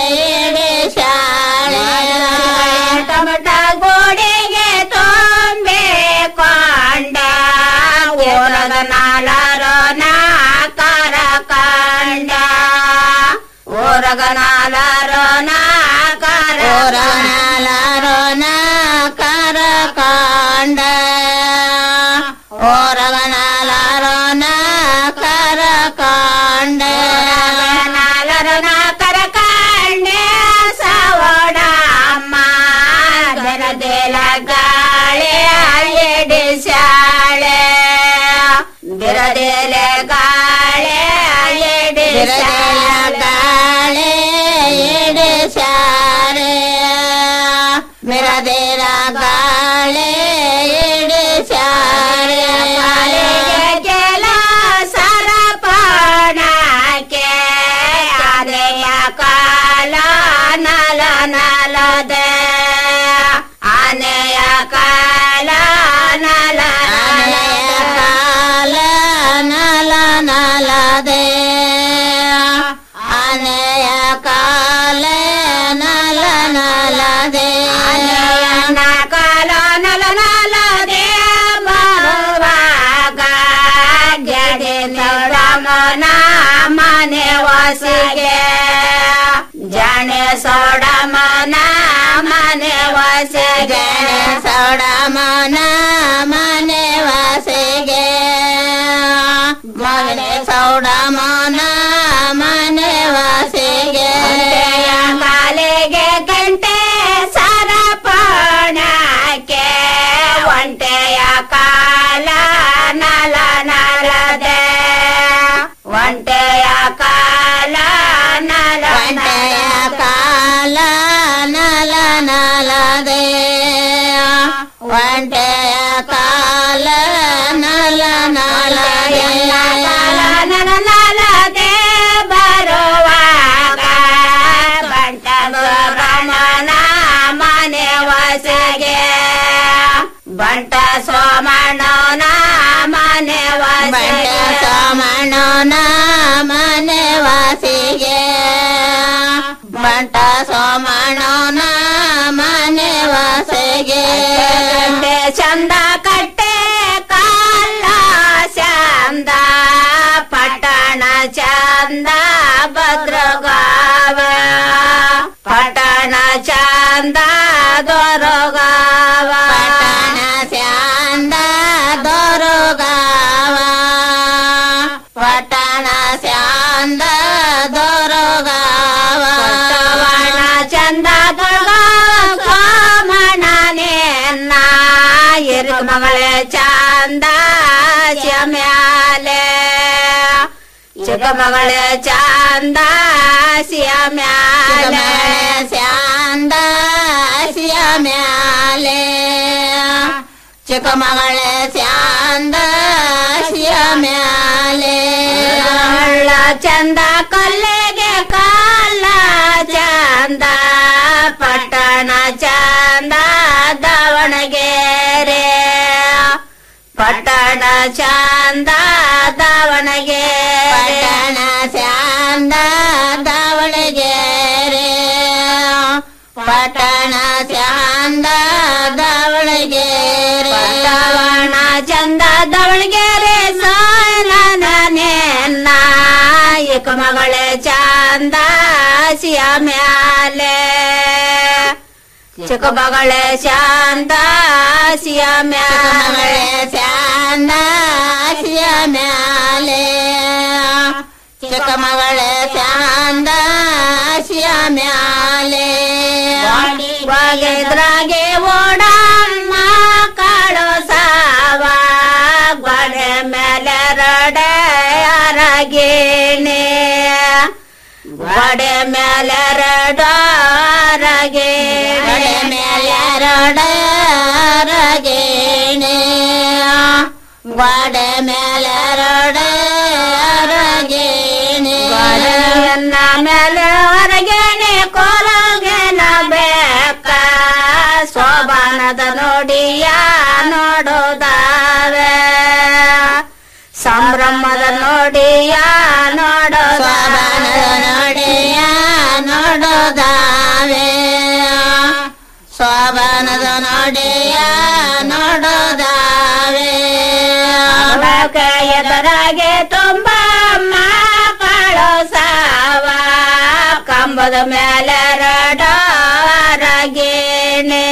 ಶಾಳೆ ಟಮಟ ಗೋಡೆಗೆ ತುಂಬೆ ಕೊಂಡ ಊರದ ನಾಳರೋ ನಾಕಾರ ಕಂಡ ಊರಗ ನಾಳರೋ ನಾಕಾರ ನಾಳರೋ ನಾಕಾರ ಕಂಡ ಊರಗ ನಾಳರೋ ನಾಕಾರ ಕಂಡ ನಾಳರೋ ನಾಕಾರ ಕಂಡೆ ಸವಡಮ್ಮ ಬೆರದೆಲ ಗಾಳೆ ಎಡಿಸಾಳೆ ಬಿರದೆಲೆ ಗಾಳೆ ಎಡಿಸಾಳೆ ಗಾಳೆ ಎಡಿಸಾರೆ ಬಿರದೆಲ ಗಾಳೆ ಎಡಿಸಾರೆ ಕೆಲ ಸರಪಣಕ್ಕೆ ಆದೆಯ ಕಾಲ ನಲ ನಲದೆ ಆನೆಯ ಕಾಲ ನಲ ಆನೆಯ ಕಾಲ ನಲ ನಲದೆ ಆನೆಯ ಕಾಲ ನಲ ನಲದೆ ಆನೆಯ ಕಾಲ ನಲ ನಲದೆ ಬರುವಾಗ ಗೆಡೆ ರಮನ ಮನೆ ವಾಸಿಗೆ ಜಾಣೆ ಸೋಡ ಮನ ಮನೆ ವಾಸಿಗೆ ಸೋಡ ಮನ ಮನೆ ವಾಸಿಗೆ ಮನೆ ಸೌಡ ಮನ ಮನೆ ವಾಸಿಗೆ ಕಾಲಿಗೆ ಗಂಟೆ ಸರಪಣಕ್ಕೆ ಒಂಟೆಯ ಕಾಲ ನಲ ನಲದೆ ಒಂಟೆಯ ಕಾಲ ನಲ ಒಂಟೆಯ ಕಾಲ ನಲ ನಲದೆ ಒಂಟೆಯ ಕಾಲ ನಲ ನಲದೆ ನಲ ನಲದೆ ಬರುವಾಗ ಬಂಟ ರಮಣ ಮನೆ ವಸಗೆ ಬಂಟ ಸೋಮಣ್ಣನ ಮನೆ ಬಂಟ ಸೋಮಣ್ಣನ ಮನೆ ವಾಸಿಗೆ ಬಂಟ ಸೋಮಣ್ಣನ ಮನೆ ವಾಸಿಗೆ ಚಂದ ಕಟ್ಟೆ ಕಾಲ ಚಂದ ಪಟ್ಟಣ ಚಂದ ಭದ್ರಗಾವ ಪಟ್ಟಣ ಚಂದ ದೊರಗಾವ ಪಟ್ಟಣ ಚಂದ ದೊರಗಾವ ಪಟ್ಟಣ ಚಂದ ದೊರಗಾವ ಪಟ್ಟಣ ಚಂದ ದೊರಗಾವ ಮಣನೆನ್ನ ಇರುಕ ಮಗಳೇ ಚಂದ ಶ್ಯಾಮ್ಯಾಲೆ ಚಿಕ್ಕ ಮಗಳೇ ಚಂದ ಶ್ಯಾಮ್ಯಾಲೆ ಚಂದ ಶ್ಯಾಮ್ಯಾಲೆ ಚಿಕ್ಕ ಮಗಳೇ ಚಂದ ಶ್ಯಾಮ್ಯಾಲೆ ಹಳ್ಳ ಚಂದ ಕೊಲ್ಲೆಗೆ ಕಾಲ ಚಂದ ಪಟ್ಟಣ ಚಂದ ದಾವಣಗೆರೆ ಪಟ್ಟಣ ಚಂದ ದಾವಣಗೆರೆ ಪಟ್ಟಣ ಚಂದ ದಾವಣಗೆರೆ ಪಟ್ಟಣ ಚಂದ ದಾವಣಗೆರೆ ಪಟ್ಟಣ ಚಂದ ದಾವಣಗೆರೆ ಸಾಯನ ಏಕ ಮಗಳೇ ಚಂದ ಶ್ಯಾಮ್ಯಾಲೆ ಚಿಕ್ಕ ಮಗಳೇ ಶಾಂತ ಶ್ಯಾಮ್ಯಾಲೆ ಶಾಂತ ಶ್ಯಾಮ್ಯಾಲೆ ಚಿಕ್ಕ ಮಗಳೇ ಶಾಂತ ಶ್ಯಾಮ್ಯಾಲೆ ಬಾಗಿದ್ರಾಗೆ ಓಡಮ್ಮ ಕಾಳು ಸಾವ ಗೊಡೆ ಮೇಲೆ ರಡೆ ಅರಗೇಣೆ ಗೋಡೆ ಮೇಲೆ ರಡಾರಗೆ ಗೋಡೆ ಮೇಲೆ ರಡಾರಗೇಣೆ ಗೋಡೆ ಮೇಲೆ ರಡಾರಗೇಣೆ ಗೋಡೆಯನ್ನ ಮೇಲೆ ಹೊರಗೇಣೆ ಕೋಲಗೆನ ಬೇಕ ಶೋಭಾನದ ನೋಡಿಯ ನೋಡೋದಾವೆ ಸಂಭ್ರಮದ ನೋಡಿಯ ನೋಡೋದಾವೆ ಎದರಾಗೆ ತುಂಬ ಮಕ್ಕಳು ಸಾವ ಕಂಬದ ಮೇಲೆ ರಡಾರಗೇನೆ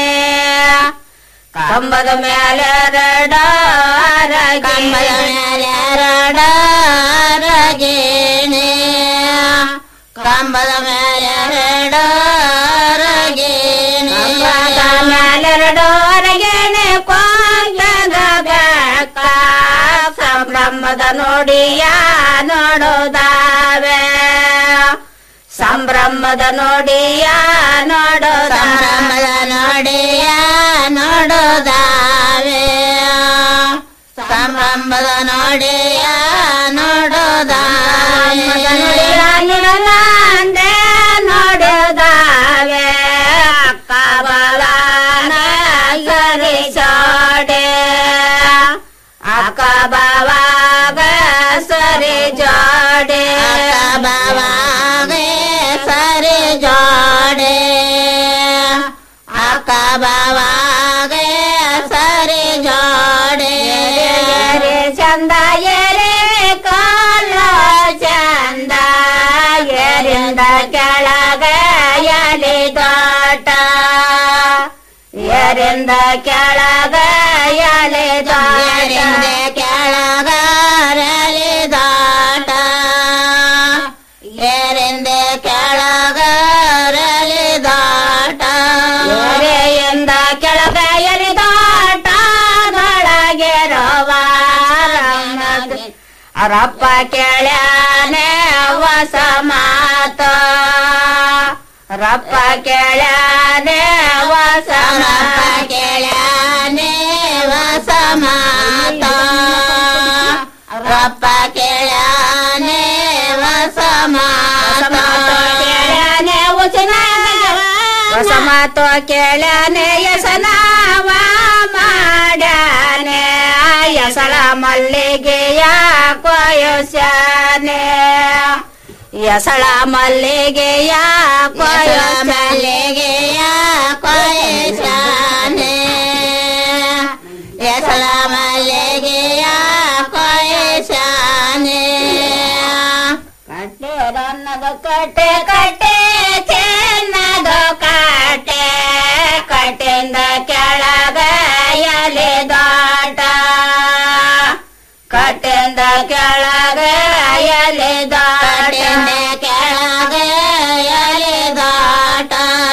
ಕಂಬದ ಮೇಲೆ ರಡಾರ ಕಂಬದ ಮೇಲೆ ರಡಾರಗೇನೆ ಕಂಬದ ಮೇಲೆ ರಡಾರಗೇನೆ ಕಂಬದ ಮೇಲೆ ರಡಾರಗೇನೆ ಕೊಂಡದ ಬೆಕ್ಕ ಸಂಭ್ರಮದ ನೋಡಿಯ ನೋಡೋದಾವೆ ಸಂಭ್ರಮದ ನೋಡಿಯ ನೋಡೋ ಸಂಭ್ರಮದ ನೋಡಿಯ ನೋಡೋದಾವೆ ಸಂಭ್ರಮದ ನೋಡಿಯ ನೋಡೋದಾವೆ ನೋಡೋದಂದೆ ನೋಡೋದಾವೆ ಅಕ್ಕ ಬಾಲನ ಸರಿ ಅಕ್ಕ ಬಾವಾಗ ಸರಿ ಜೋಡೆ ಅಕ್ಕ ಬಾವಾಗ ಸರಿ ಜೋಡೆ ಅಕ್ಕ ಬಾವಾಗ ಸರಿ ಜೋಡೆ ಚಂದ ಎರೆ ಕಾಲ ಚಂದ ಎರಿಂದ ಕೆಳಗ ಎಲೆ ದೋಟ ಎರಿಂದ ಕೆಳಗ ಎಲೆ ಎರಿಂದ ಕೆಳಗ ಎಲೆ ದಾಟ ಎರಿಂದ ಕೆಳಗ ಎಲೆ ದಾಟ ಎರೆಯಿಂದ ಕೆಳಗ ಎಲೆ ದಾಟ ದೊಳಗೆ ರಪ್ಪ ಕೇಳ್ಯಾನೆ ಹೊಸ ಮಾತ ರಪ್ಪ ಕೇಳ್ಯಾನೆ ಹೊಸ ರಪ್ಪ ಕೇಳ್ಯಾನೆ ಹೊಸ ಮಾತ ರಪ್ಪ ಕೇಳ್ಯಾನೆ ಹೊಸ ಮಾತ ಕೇಳ್ಯಾನೆ ಉಚನ ಹೊಸ ಮಾತು ಕೇಳ್ಯಾನೆ ಯಸನಾವ ಮಾಡ್ಯಾನೆ ಯಸಳ ಮಲ್ಲಿಗೆಯ ಕೊಯಸ್ಯಾನೆ ಯಸಳ ಮಲ್ಲಿಗೆಯ ಕೊಯ ಮಲ್ಲಿಗೆಯ ಕೊಯಸ್ಯಾನೆ ಯಸಳ ಮಲ್ಲಿಗೆಯ ಕೊಯಸ್ಯಾನೆ ಕಟ್ಟೆ ರನ್ನದ ಕಟ್ಟೆ ಕಟ್ಟೆ ಚೆನ್ನದ ಕಟ್ಟೆ ಕಟ್ಟೆಯಿಂದ ಕೆಳಗ ಎಲೆ ದಾಟ ಕಟ್ಟೆಯಿಂದ ಕೆಳಗ ಎಲೆ ದಾಟ ಕೆಳಗ ಎಲೆ ದಾಟ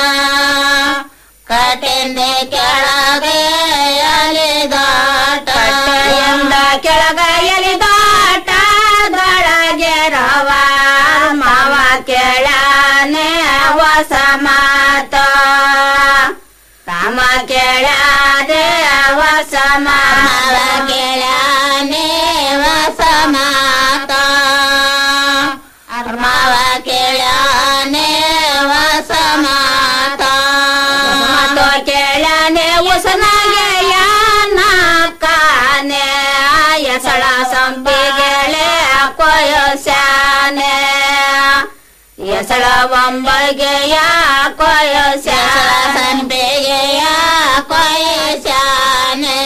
ಕಟ್ಟೆಯಿಂದ ಕೆಳಗ ಎಲೆ ದಾಟ ಕಟ್ಟೆಯಿಂದ ಕೆಳಗ ಎಲೆ ದಾಟ ದೊಳಗೆ ರವ ಮಾವ ಕೇಳಾನೆ ಹೊಸ ಮಾತ ಕಾಮ ಕೇಳಾದೆ ಹೊಸ ಮಾವ ಕೇಳಾನೆ ಹೊಸ ಮಾತ ಮಾವ ಕೇಳಾನೆ ಹೊಸ ಮಾತ ಮಾತು ಕೇಳಾನೆ ಹೊಸನಾಗೆ ಯಾನಕಾನೆ ಎಸಳ ಸಂಪಿಗೆಳೆ ಕೊಯಸ್ಯಾನೆ ಎಸಳ ಒಂಬಗೆಯ ಕೊಯಸ್ಯಾನ ಸಂಪಿಗೆಯ ಕೊಯಸ್ಯಾನೆ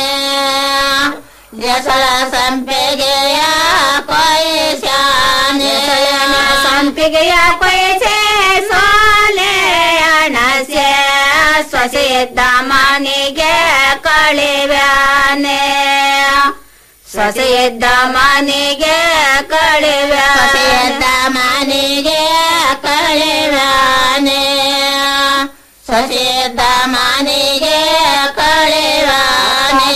ಎಸಳ ಸಂಪಿಗೆಯ ಕೊಯಸ್ಯಾನೆ ಸಂಪಿಗೆಯ ಕೊಯಸೆ ಸೋಲೆ ಅಣಸೆ ಸ್ವಸಿದ್ದ ಮನಿಗೆ ಕಳಿವ್ಯಾನೆ ಸೊಸೆಯದ್ದ ಮನೆಗೆ ಕಳಿವ್ಯ ಸೊಸೆಯದ್ದ ಮನೆಗೆ ಕಳಿವ್ಯಾನೆ ಸೊಸೆಯದ್ದ ಮನೆಗೆ ಕಳಿವ್ಯಾನೆ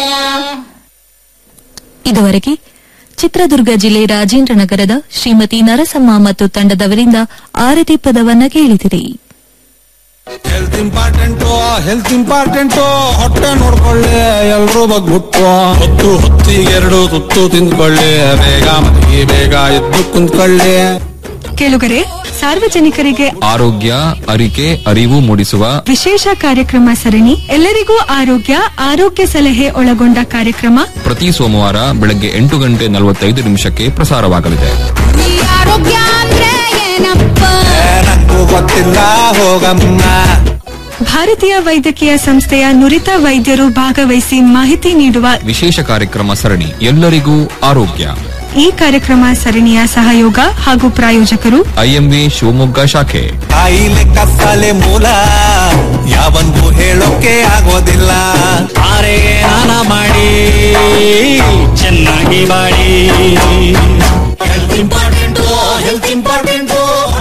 ಇದುವರೆಗೆ ಚಿತ್ರದುರ್ಗ ಜಿಲ್ಲೆ ರಾಜೇಂದ್ರನಗರದ ಶ್ರೀಮತಿ ನರಸಮ್ಮ ಮತ್ತು ತಂಡದವರಿಂದ ಆರತಿ ಪದವನ್ನ ಕೇಳಿದಿರಿ ಹೆಲ್ತ್ ಇಂಪಾರ್ಟೆಂಟು ಹೆಲ್ತ್ ಇಂಪಾರ್ಟೆಂಟು ಹೊಟ್ಟೆ ನೋಡ್ಕೊಳ್ಳಿ ಎಲ್ರೂ ಬಗ್ಬಿಟ್ಟು ಹೊತ್ತು ಹೊತ್ತಿಗೆರಡು ತುತ್ತು ತಿಂದ್ಕೊಳ್ಳಿ ಬೇಗ ಮಲಗಿ ಬೇಗ ಎದ್ದು ಕುಂತ್ಕೊಳ್ಳಿ ಕೇಳುಗರೆ ಸಾರ್ವಜನಿಕರಿಗೆ ಆರೋಗ್ಯ ಅರಿಕೆ ಅರಿವು ಮೂಡಿಸುವ ವಿಶೇಷ ಕಾರ್ಯಕ್ರಮ ಸರಣಿ ಎಲ್ಲರಿಗೂ ಆರೋಗ್ಯ ಆರೋಗ್ಯ ಸಲಹೆ ಒಳಗೊಂಡ ಕಾರ್ಯಕ್ರಮ ಪ್ರತಿ ಸೋಮವಾರ ಬೆಳಗ್ಗೆ ಎಂಟು ಗಂಟೆ ನಲವತ್ತೈದು ನಿಮಿಷಕ್ಕೆ ಪ್ರಸಾರವಾಗಲಿದೆ ಆರೋಗ್ಯ ಅಂದ್ರೆ ಏನಪ್ಪ ನಂಗೂ ಗೊತ್ತಿಲ್ಲ ಹೋಗಮ್ಮ ಭಾರತೀಯ ವೈದ್ಯಕೀಯ ಸಂಸ್ಥೆಯ ನುರಿತ ವೈದ್ಯರು ಭಾಗವಹಿಸಿ ಮಾಹಿತಿ ನೀಡುವ ವಿಶೇಷ ಕಾರ್ಯಕ್ರಮ ಸರಣಿ ಎಲ್ಲರಿಗೂ ಆರೋಗ್ಯ ಈ ಕಾರ್ಯಕ್ರಮ ಸರಣಿಯ ಸಹಯೋಗ ಹಾಗೂ ಪ್ರಾಯೋಜಕರು ಐಎಂವಿ ಶಿವಮೊಗ್ಗ ಶಾಖೆ ಕಾಯಿಲೆ ಕಸಾಲೆ ಮೂಲ ಯಾವನ್ಗೂ ಹೇಳೋಕೆ ಆಗೋದಿಲ್ಲ ಆರೆ ಸ್ನಾನ ಮಾಡಿ ಚೆನ್ನಾಗಿ body health important health important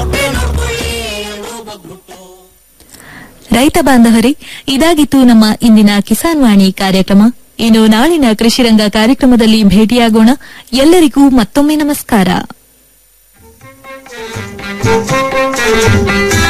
ರೈತ ಬಾಂಧವರೇ ಇದಾಗಿತ್ತು ನಮ್ಮ ಇಂದಿನ ಕಿಸಾನ್ ವಾಣಿ ಕಾರ್ಯಕ್ರಮ ಇನ್ನು ನಾಳಿನ ಕೃಷಿರಂಗ ಕಾರ್ಯಕ್ರಮದಲ್ಲಿ ಭೇಟಿಯಾಗೋಣ ಎಲ್ಲರಿಗೂ ಮತ್ತೊಮ್ಮೆ ನಮಸ್ಕಾರ